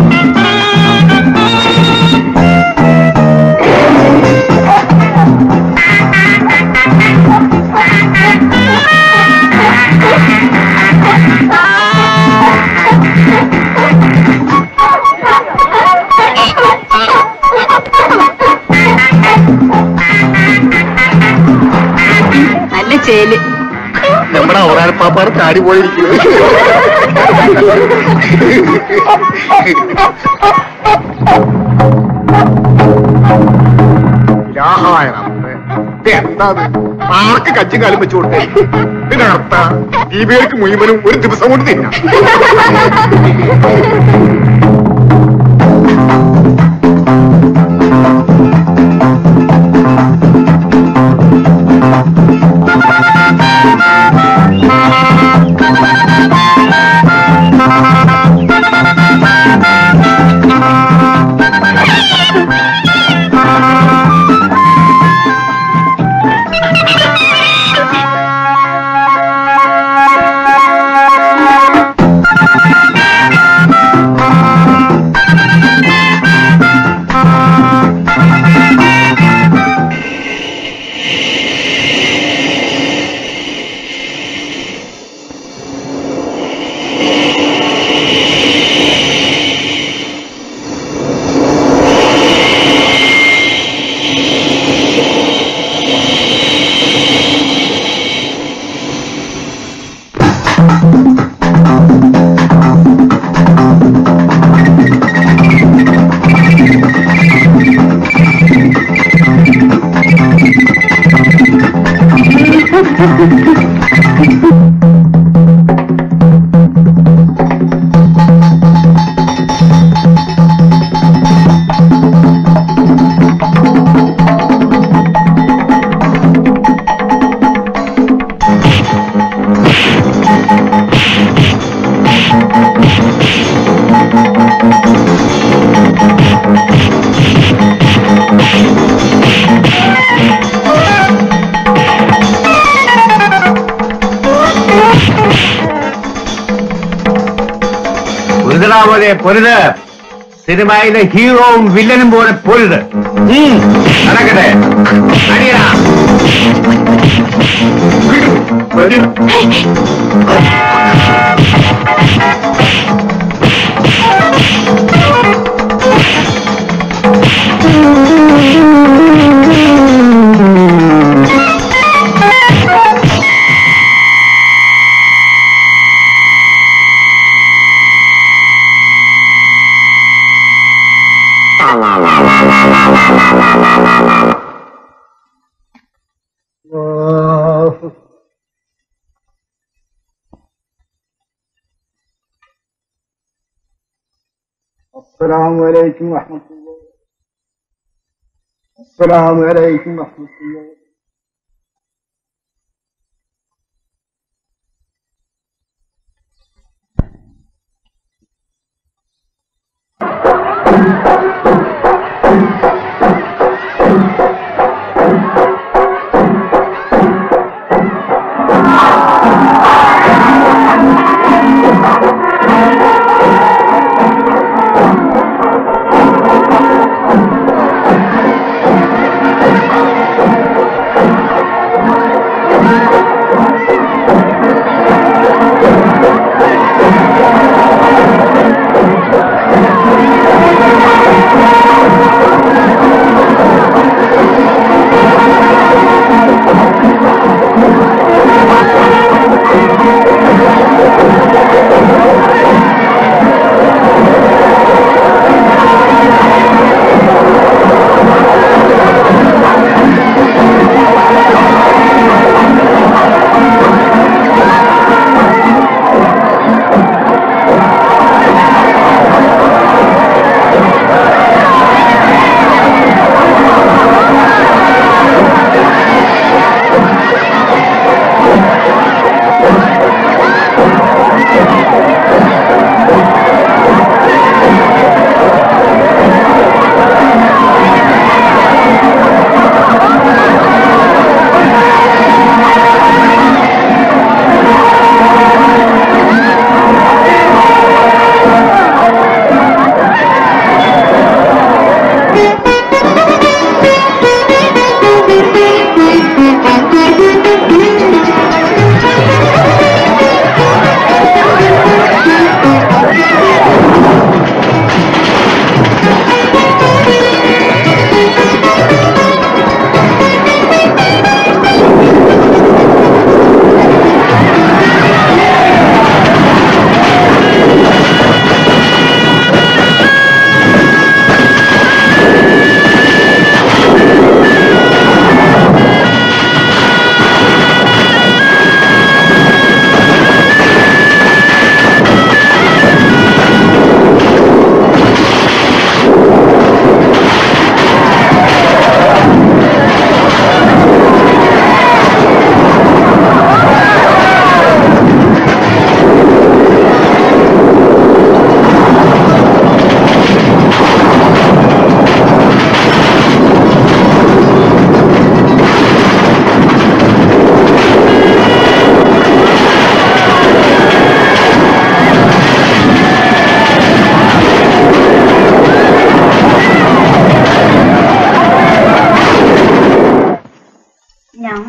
ആ ചേല് നമ്മുടെ ഔറാനപ്പാപ്പാട് ചാടി പോയിരിക്കുന്നത് ഇലാഹായ റബ്ബേ. ഇത് എന്താ ഇത്? ആർക്ക് കച്ചും കാലും വെച്ചു കൊടുത്തേ ഇതിനർത്ഥ ദീപികൾക്ക് മുഴുവനും ഒരു ദിവസം കൊണ്ട് തിന്നാം പൊരുതടാ പൊരുത് സിനിമയിലെ ഹീറോവും വില്ലനും പോലെ പൊരുത് ഉം, നടക്കട്ടെ അടിയടാ വരൂ. السلام عليكم ورحمة الله السلام عليكم ورحمة الله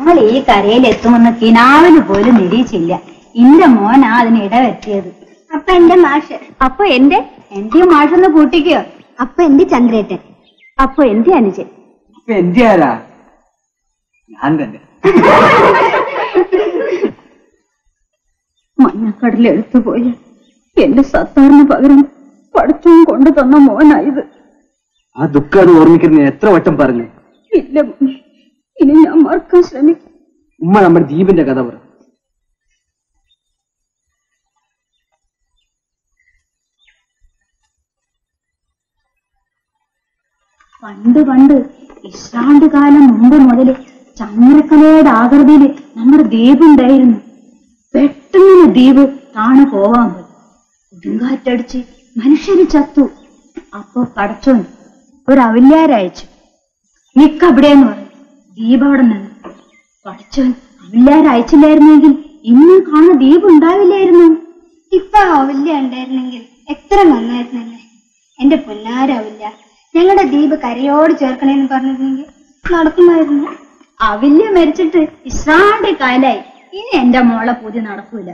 ഞങ്ങൾ ഈ കരയിൽ എത്തുമെന്ന് കിനാവിന് പോലും നിരീക്ഷില്ല ഇന്റെ മോനാ അതിന് ഇടവെത്തിയത് അപ്പൊ എന്റെ മാഷ് അപ്പൊ എന്റെ എന്റെ മാഷൊന്ന് കൂട്ടിക്കോ അപ്പൊ എന്റെ ചന്ദ്രേട്ടൻ അപ്പൊ എന്റെ അനുജൻ ഇപ്പൊ എന്റെ ആരാ ഞാൻ തന്നെ മഞ്ഞക്കടലിൽ എടുത്തുപോയ എന്റെ സത്താറിന് പകരം പഠിത്തവും കൊണ്ടു തന്ന മോനായത് ആ ദുഃഖം അത് ഓർമ്മിക്കുന്ന എത്ര വട്ടം പറഞ്ഞു ഇല്ല മോനെ ഇനി ഞാൻ മറക്കാൻ ശ്രമിക്കും ഉമ്മ നമ്മുടെ ദ്വീപിന്റെ കഥ പറ പണ്ട് പണ്ട് ഇസ്രാണ്ട് കാലം മുമ്പ് മുതല് ചന്ദ്രക്കലയുടെ ആകൃതിയിൽ നമ്മുടെ ദ്വീപ് ഉണ്ടായിരുന്നു പെട്ടെന്ന് ദ്വീപ് താണു പോവാൻ പോയി കൊടുങ്കാറ്റടിച്ച് മനുഷ്യര് ചത്തു അപ്പൊ പടച്ചോൻ ഒരു അവില്യാരയച്ചു നിക്കവിടെയെന്ന് പറഞ്ഞു ദ്വീപ് അവിടെ നിന്ന് പടച്ചോൻ അവില്യാരയച്ചില്ലായിരുന്നെങ്കിൽ ഇന്ന് കാണുന്ന ദ്വീപ് ഉണ്ടാവില്ലായിരുന്നു ഇപ്പൊ ആവില്ല ഉണ്ടായിരുന്നെങ്കിൽ എത്ര നന്നായിരുന്നല്ലേ എന്റെ പൊന്നാരാവില്ല ഞങ്ങളുടെ ദ്വീപ് കരയോട് ചേർക്കണേന്ന് പറഞ്ഞിരുന്നെങ്കിൽ നടക്കുമായിരുന്നു അവില്യ മരിച്ചിട്ട് ഇസ്രാണ്ട് കാലായി ഇനി എന്റെ മോളെ പൂതി നടക്കൂല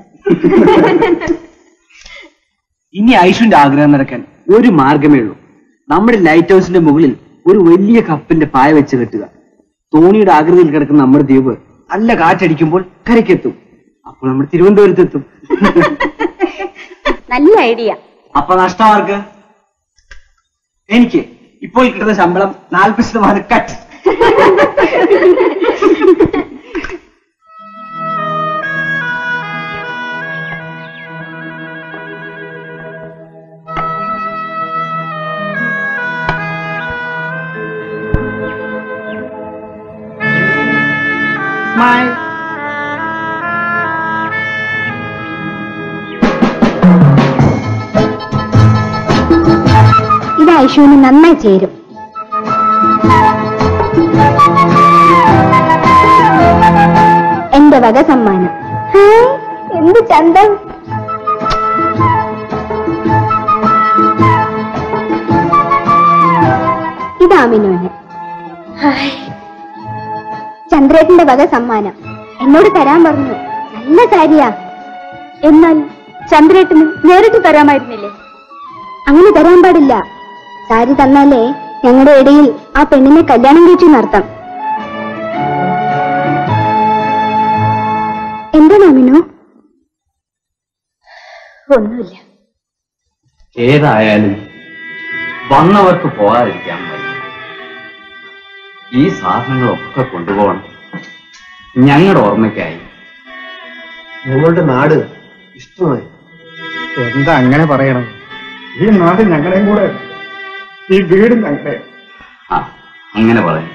ഇനി ഐഷുവിന്റെ ആഗ്രഹം നടക്കാൻ ഒരു മാർഗമേ ഉള്ളൂ നമ്മുടെ ലൈറ്റ് ഹൗസിന്റെ മുകളിൽ ഒരു വലിയ കപ്പിന്റെ പായ വെച്ച് കെട്ടുക തോണിയുടെ ആകൃതിയിൽ കിടക്കുന്ന നമ്മുടെ ദ്വീപ് നല്ല കാറ്റടിക്കുമ്പോൾ കരയ്ക്കെത്തും അപ്പോൾ നമ്മൾ തിരുവനന്തപുരത്തെത്തും നല്ല ഐഡിയ അപ്പൊ നഷ്ടമാർക്ക് എനിക്ക് ഇപ്പോൾ കിട്ടുന്ന ശമ്പളം നാൽപ്പത് ശതമാനം കട്ട് Smile. ഇത് ഐഷുവിന് നന്നായി ചേരും എന്റെ വക സമ്മാനം ഹായ്, എന്ത് ചന്തം ഇതാമിനോന് ഹായ്. ചന്ദ്രേട്ടന്റെ വക സമ്മാനം എന്നോട് തരാൻ പറഞ്ഞു നല്ല കാര്യാ എന്നാൽ ചന്ദ്രേട്ടന് നേരിട്ട് തരാമായിരുന്നില്ലേ അങ്ങനെ തരാൻ പാടില്ല സാരി തന്നാലേ ഞങ്ങളുടെ ഇടയിൽ ആ പെണ്ണിനെ കല്യാണം കഴിച്ചു നടത്താം എന്താണ് അമിനു ഒന്നുമില്ല ഏതായാലും വന്നവർക്ക് പോകാതിരിക്കാൻ വയ്യ ഈ സാധനങ്ങളൊക്കെ കൊണ്ടുപോകണം ഞങ്ങളുടെ ഓർമ്മയ്ക്കായി ഞങ്ങളുടെ നാട് ഇഷ്ടമായി എന്താ അങ്ങനെ പറയണം ഈ നാട് ഞങ്ങളുടെയും കൂടെ ഈ വീട് ഞങ്ങളുടെ ആ അങ്ങനെ പറയാം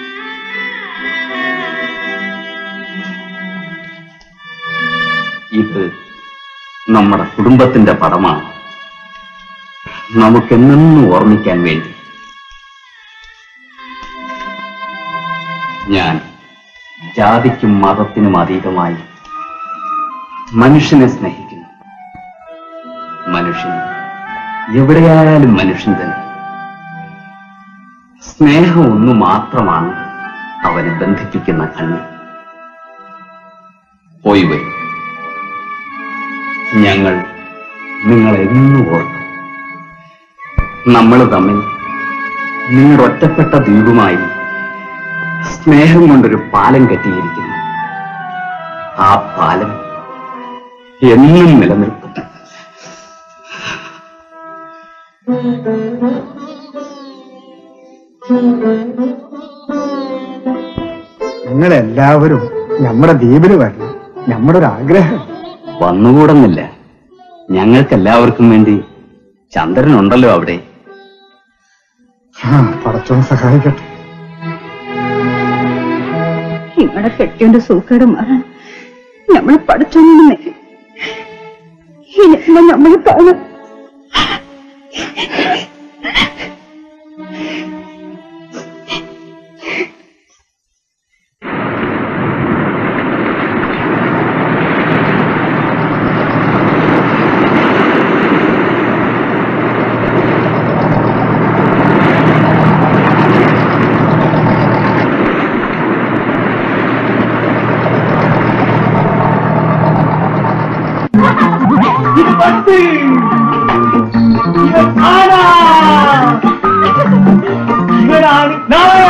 ഇത് നമ്മുടെ കുടുംബത്തിന്റെ പടമാണ് നമുക്കെന്നും ഓർമ്മിക്കാൻ വേണ്ടി ഞാൻ ജാതിക്കും മതത്തിനും അതീതമായി മനുഷ്യനെ സ്നേഹിക്കുന്നു മനുഷ്യൻ എവിടെയായാലും മനുഷ്യൻ തന്നെ സ്നേഹം ഒന്നു മാത്രമാണ് അവനെ ബന്ധിപ്പിക്കുന്ന കണ്ണ് പോയി വരും ഞങ്ങൾ നിങ്ങളെന്നും ഓർക്കും നമ്മൾ തമ്മിൽ നിങ്ങളുടെ ഒറ്റപ്പെട്ട ദ്വീപുമായി സ്നേഹം കൊണ്ടൊരു പാലം കെട്ടിയിരിക്കുന്നു ആ പാലം എന്നും നിലനിൽക്കും നിങ്ങളെല്ലാവരും നമ്മുടെ ദ്വീപിന് വരണം നമ്മുടെ ഒരു ആഗ്രഹം വന്നുകൂടുന്നില്ല ഞങ്ങൾക്കെല്ലാവർക്കും വേണ്ടി ചന്ദ്രനുണ്ടല്ലോ അവിടെ ആ പടച്ചോൻ സഹായിക്കട്ടെ നിങ്ങളുടെ കെട്ടിയോന്റെ സൂക്കേട് മാറാൻ നമ്മൾ പഠിച്ചൊന്നും ഇനി നമ്മൾ കാണും കാത്ത് ഇവൻ ആരാ ഇവനാണ് നായ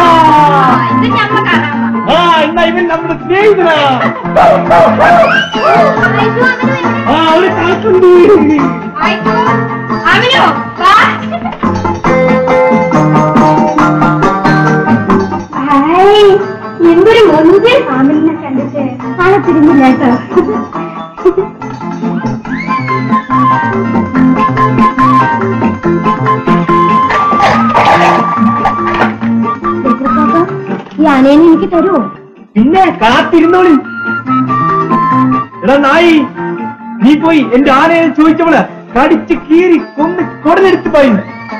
ആ എന്നാ ഇവൻ നമ്മുടെ സ്നേഹിതനാ ആ ഒരു കാത്തുണ്ട് അവനോ എന്തൊരു മുൻപേ ഫാമിലിനെ കണ്ടിട്ട് ആളെ തിരിഞ്ഞില്ല കേട്ടോ ഈ ആനേനെ എനിക്ക് തരുമോ പിന്നെ കാത്തിരുന്നോളി എടാ നായി നീ പോയി എന്റെ ആനയെ ചോദിച്ചവള് കടിച്ച് കീറി കൊന്ന് കൊടലെടുത്ത് പോയി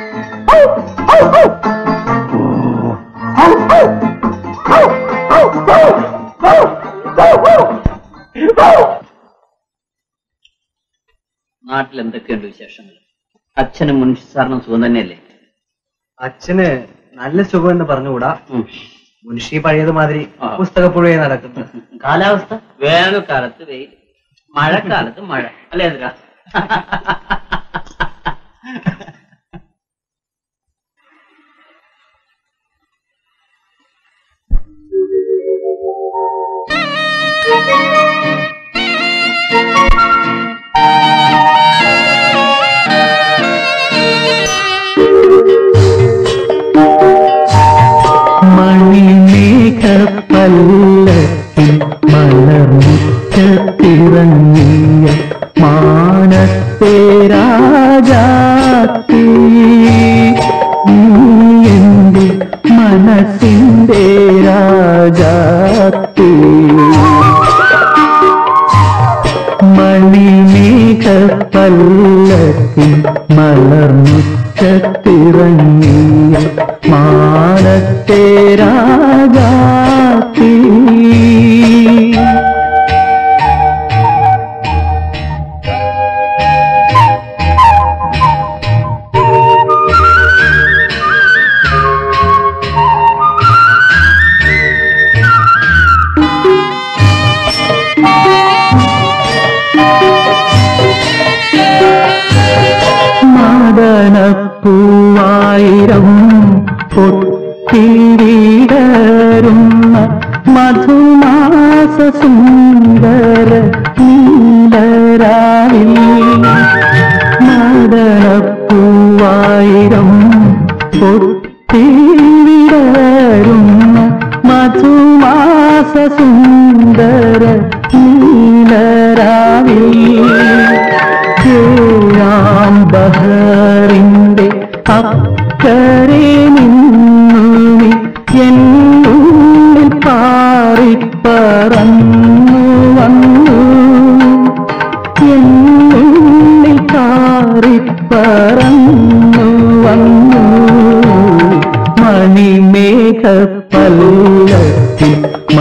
നാട്ടിൽ എന്തൊക്കെയുണ്ട് വിശേഷങ്ങൾ അച്ഛനും മുൻഷി സാറിനും സുഖം തന്നെയല്ലേ അച്ഛന് നല്ല സുഖം എന്ന് പറഞ്ഞുകൂടാ മുൻഷി പഴയത് മാതിരി പുസ്തകപ്പുഴയെ നടക്കുന്നു കാലാവസ്ഥ വേനൽക്കാലത്ത് വെയിൽ മഴക്കാലത്ത് മഴ അല്ലേ എന്തിനാ മണിമേഘപ്പല്ലത്തിൽ മലർമുറ്റത്തിറങ്ങിയ മാനത്തെ രാജാത്തി നീ എന്റെ മനസ്സിന്റെ രാജാത്തി മണിമേഘപ്പല്ലത്തിൽ മലർമുറ്റത്തിറങ്ങിയ മാനത്തെ രാജാത്തി മദനപ്പൂവായിരം പൊട്ടിവിടരുന്ന മധുമാസ സുന്ദര നീലരാവിൽ മദനപ്പൂവായിരം പൊട്ടിവിടരുന്ന മധുമാസ സുന്ദര നീലരാവിൽ ഏഴാം ബഹറിന്റെ അക്കരെ നിന്നു നീ എന്നുള്ളിൽ പാറിപ്പറന്നു വന്നു എന്നുള്ളിൽ പാറിപ്പറന്നു വന്നു മണിമേഘ പല്ലത്തിൽ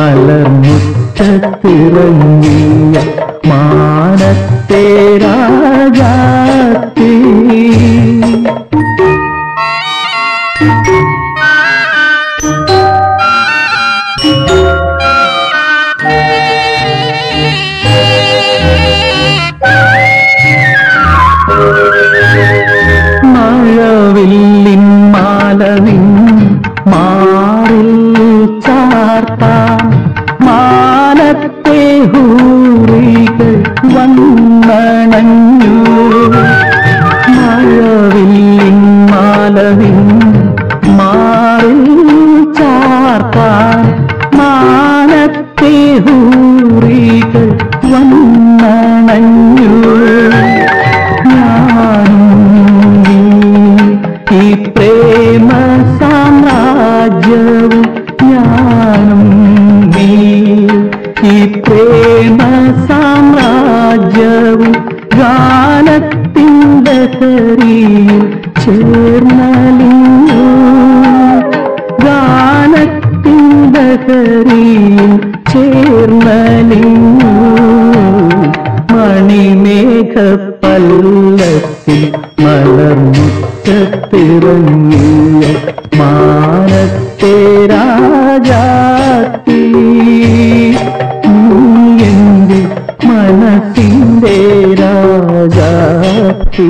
മലർമുറ്റത്തിറങ്ങിയ മാനത്തെ രാജാത്തി മഴവില്ലിൻ മാലവിൻ മാറിൽ ചാർത്താൻ മാനത്തെ ഹൂറികൾ വന്നണഞ്ഞു മഴവില്ലിൻ മാലവിൻ മാറിൽ ചാർത്താൻ മാനത്തെ ഹൂറികൾ വന്നണഞ്ഞു ഞാനും നീ ഈ പ്രേമ സാമ്രാജ്യവും ഞാനും നീ ഈ പ്രേമ സാമ്രാജ്യവും ഗാനത്തിൻ്റെ ഹരിയിൽ ചേർന്നലിഞ്ഞു ഗാനത്തിൻ്റെ ഹരിയിൽ ചേർന്നലിഞ്ഞു മണിമേഘ പല്ലത്തിൽ മലർമുറ്റത്തിറങ്ങിയ മാനത്തെ രാജാത്തി നീ എന്റെ മനസ്സിന്റെ രാജാത്തി സഖി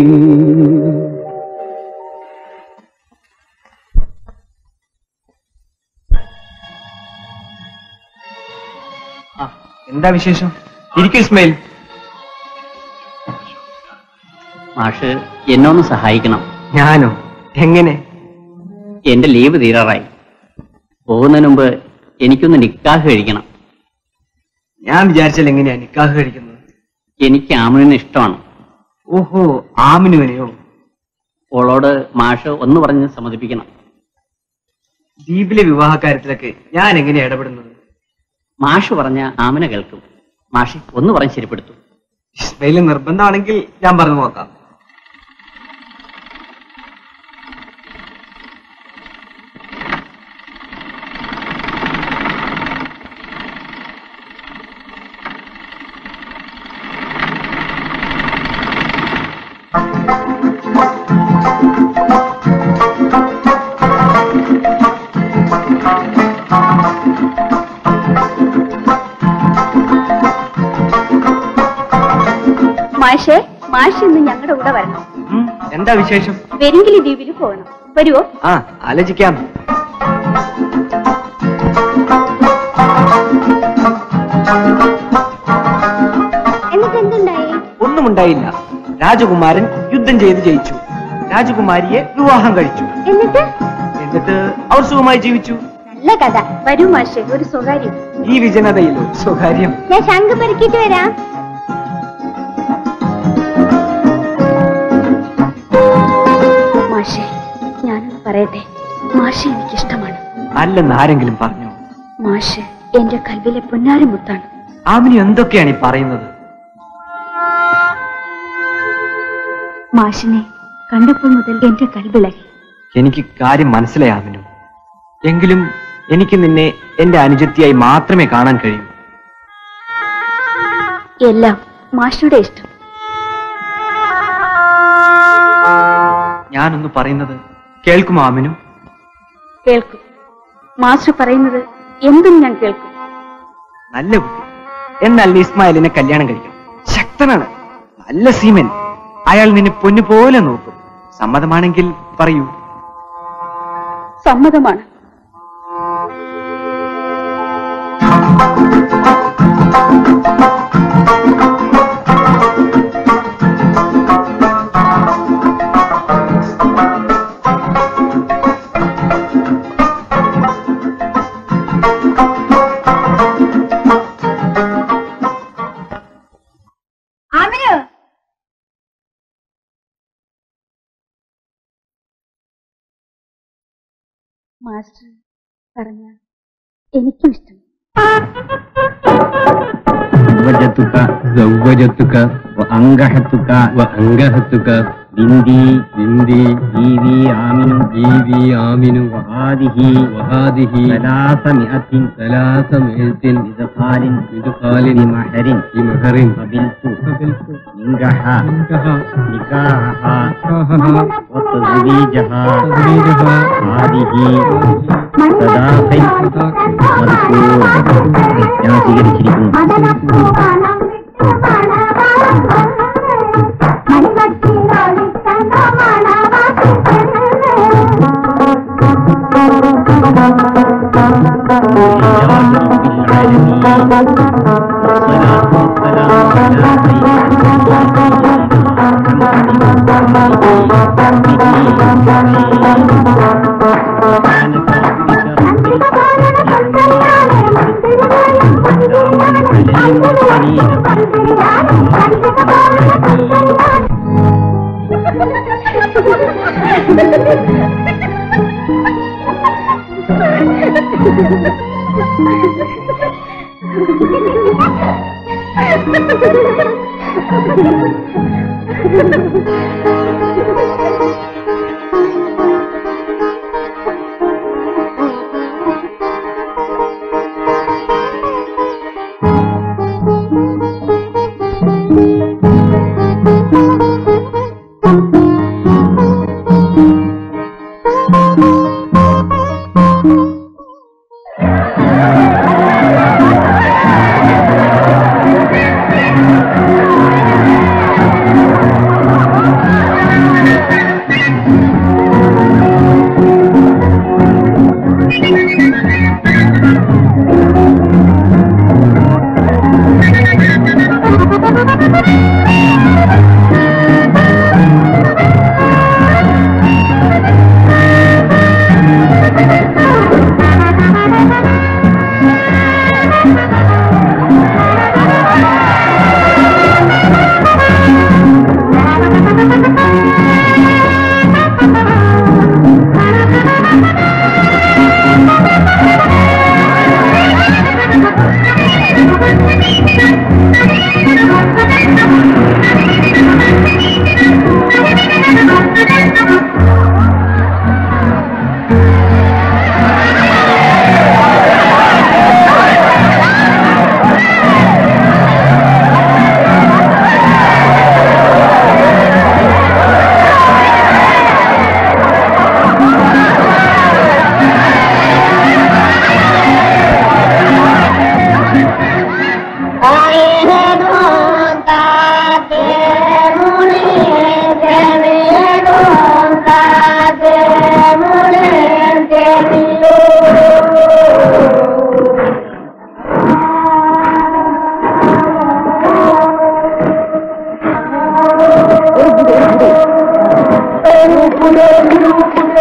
എന്താ വിശേഷം ഇരിക്കും ഇസ്മയിൽ മാഷ് എന്നെ ഒന്ന് സഹായിക്കണം ഞാനോ എങ്ങനെ എന്റെ ലീവ് തീരാറായി പോകുന്നതിന് മുമ്പ് എനിക്കൊന്ന് നിക്കാഹ് കഴിക്കണം ഞാൻ വിചാരിച്ചാൽ എങ്ങനെയാ നിക്കാഹ് കഴിക്കുന്നത് എനിക്ക് ആമിനെ ഇഷ്ടമാണ് ഓഹോ ആമിനുവിനെയോ ഓളോട് മാഷ് ഒന്ന് പറഞ്ഞ് സമ്മതിപ്പിക്കണം ദ്വീപിലെ വിവാഹ കാര്യത്തിലൊക്കെ ഞാൻ എങ്ങനെയാ ഇടപെടുന്നത് മാഷ് പറഞ്ഞ ആമിനെ കേൾക്കും മാഷി ഒന്ന് പറഞ്ഞ് ശരിപ്പെടുത്തു ഇസ്മയിൽ നിർബന്ധമാണെങ്കിൽ ഞാൻ പറഞ്ഞു നോക്കാം മാഷേ മാഷ് ഇന്ന് ഞങ്ങളുടെ കൂടെ വരണം ഉം, എന്താ വിശേഷം വെരിങ്കിലി ദ്വീപിൽ പോകണം വരുവോ ആ ആലോചിക്കാം എന്നിട്ട് എന്തുണ്ടായി ഒന്നും ഉണ്ടായില്ല രാജകുമാരൻ യുദ്ധം ചെയ്ത് ജയിച്ചു രാജകുമാരിയെ വിവാഹം കഴിച്ചു എന്നിട്ട് എന്നിട്ട് അവർ സുഖമായി ജീവിച്ചു നല്ല കഥ വരൂ മാഷേ ഒരു സ്വകാര്യം ഈ വിജനതയിലോ സ്വകാര്യം ഞാൻ ശംഖ് പെരുക്കിയിട്ട് വരാം മാഷേ ഞാനൊന്ന് പറയട്ടെ മാഷെ എനിക്കിഷ്ടമാണ് അല്ലെന്ന് ആരെങ്കിലും പറഞ്ഞു മാഷ് എന്റെ കൽവിലെ പൊന്നാരി മുത്താണ് ആമിനി എന്തൊക്കെയാണ് ഈ പറയുന്നത് മാഷിനെ കണ്ടപ്പോൾ മുതൽ എന്റെ കൽവിളകി എനിക്ക് കാര്യം മനസ്സിലായി ആമിനു എങ്കിലും എനിക്ക് നിന്നെ എന്റെ അനുജത്തിയായി മാത്രമേ കാണാൻ കഴിയൂ എല്ലാം മാഷിയുടെ ഇഷ്ടം ഞാനൊന്ന് പറയുന്നത് കേൾക്കുമോ ആമിനു കേൾക്കും മാസ്റ്റർ പറയുന്നത് എന്തും ഞാൻ കേൾക്കും നല്ല കുട്ടി എന്നാൽ നീ ഇസ്മായിലിനെ കല്യാണം കഴിക്കണം ശക്തനാണ് നല്ല സീമൻ അയാൾ നിന്നെ പൊന്നു പോലെ നോക്കും സമ്മതമാണെങ്കിൽ പറയൂ സമ്മതമാണ് ആമിനു മാസ്റ്റർ പറഞ്ഞ എനിക്കും ഇഷ്ടം زوجتك زوجتك وأنجحتك وأنجحتك بنتي بنتي جيبي آمن جيبي آمن وهذه وهذه ثلاثمائة ثلاثمائة بدخال بدخال بمهر بمهر قبلت قبلت ننجح نكاحها وتزويجها تزويجها هذه صداقي مذكور ഞാൻ സ്വീകരിച്ചിരിക്കുന്നു Thank you.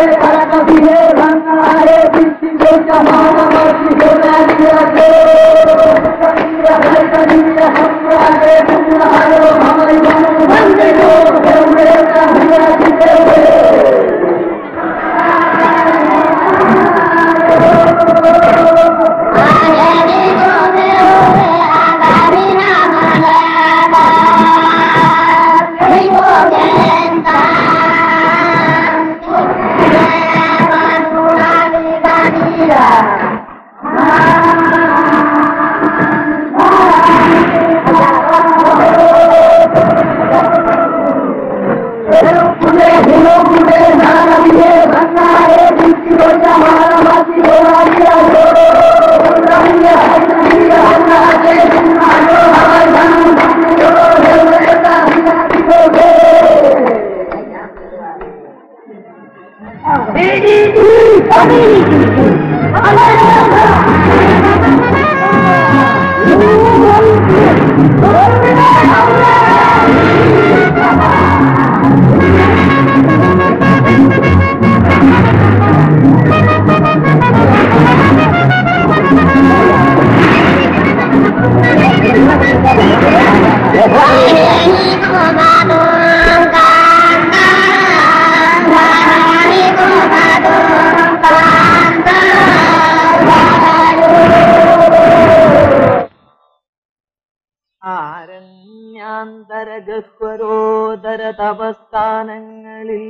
ആരണ്യാന്തരഗഹ്വരോദര തപസ്ഥാനങ്ങളിൽ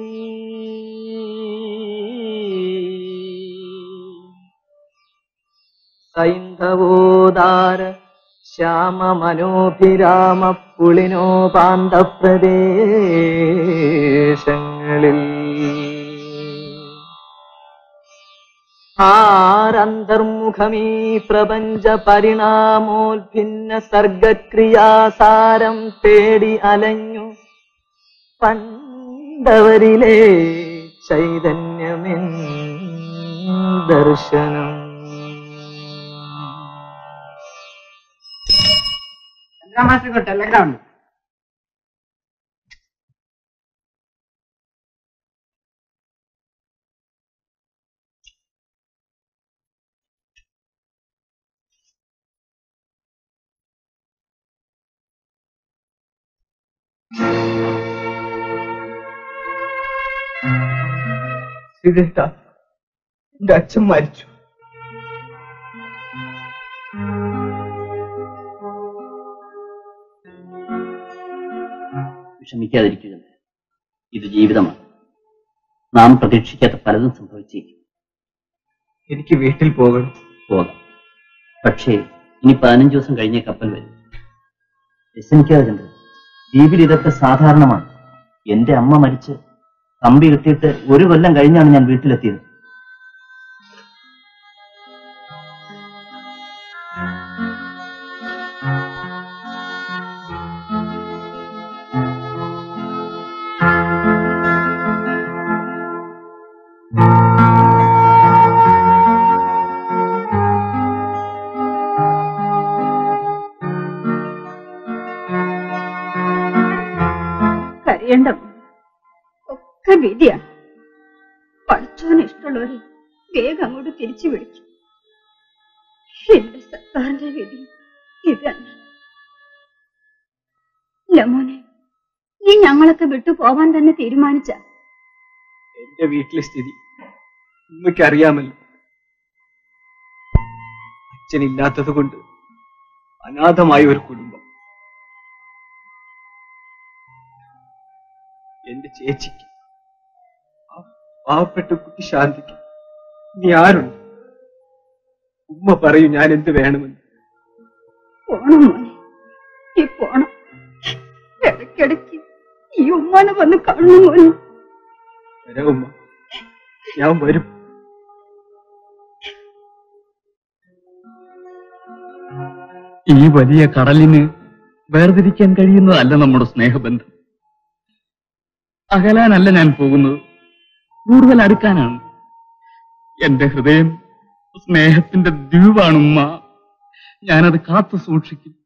സൈന്ധവോദാര ശ്യാമ മനോഭിരാമ പുളിനോപാന്ത പ്രദേശങ്ങളിൽ ആരന്തർമുഖമീ പ്രപഞ്ച പരിണാമോത്ഭിന്ന സർഗക്രിയാസാരം തേടി അലഞ്ഞു പണ്ടവരിലെ ചൈതന്യമെൻ ദർശനം മാസ്റ്റർ ടെലഗ്രാം ശ്രീധേട്ടാ എന്റെ അച്ഛൻ മരിച്ചു വിഷമിക്കാതിരിക്കുക ഇത് ജീവിതമാണ് നാം പ്രതീക്ഷിക്കാത്ത പലതും സംഭവിച്ചേക്കും എനിക്ക് വീട്ടിൽ പോകണം പോകാം പക്ഷേ ഇനി പതിനഞ്ച് ദിവസം കഴിഞ്ഞേ കപ്പൽ വരും വ്യസനിക്കാതെ ചന്ദ്രൻ ദ്വീപിൽ ഇതൊക്കെ സാധാരണമാണ് എന്റെ അമ്മ മരിച്ച് കമ്പി കെട്ടിയിട്ട് ഒരു കൊല്ലം കഴിഞ്ഞാണ് ഞാൻ വീട്ടിലെത്തിയത് കരയണ്ട ഒക്കെ വിധിയാണ് പഠിച്ചവന് ഇഷ്ടമുള്ളവരെ വേഗം അങ്ങോട്ട് തിരിച്ചു വിളിക്കും എന്റെ സർക്കാരിന്റെ വിധി ഇത് തന്നെ ലമോനെ നീ ഞങ്ങളൊക്കെ വിട്ടു പോവാൻ തന്നെ തീരുമാനിച്ച എന്റെ വീട്ടിലെ സ്ഥിതി ഉമ്മയ്ക്ക് അറിയാമല്ലോ അച്ഛനില്ലാത്തത് കൊണ്ട് അനാഥമായ ഒരു കുടുംബം എന്റെ ചേച്ചിക്ക് ആ പാവപ്പെട്ട കുട്ടി ശാന്തിക്ക് ഇനി ആരുണ്ട് ഉമ്മ പറയൂ ഞാൻ എന്ത് വേണമെന്ന് പോണം മോനെ ഈ പോണം ഇടയ്ക്കിടയ്ക്ക് ഈ ഉമ്മാനെ വന്ന് കാണണം മോനെ വരാം ഉമ്മ ഞാൻ വരും ഈ വലിയ കടലിന് വേർതിരിക്കാൻ കഴിയുന്നതല്ല നമ്മുടെ സ്നേഹബന്ധം അകലാനല്ല ഞാൻ പോകുന്നത് കൂടുതൽ അടുക്കാനാണ് എന്റെ ഹൃദയം സ്നേഹത്തിന്റെ ദ്വീപാണ് ഉമ്മ ഞാനത് കാത്തു സൂക്ഷിക്കും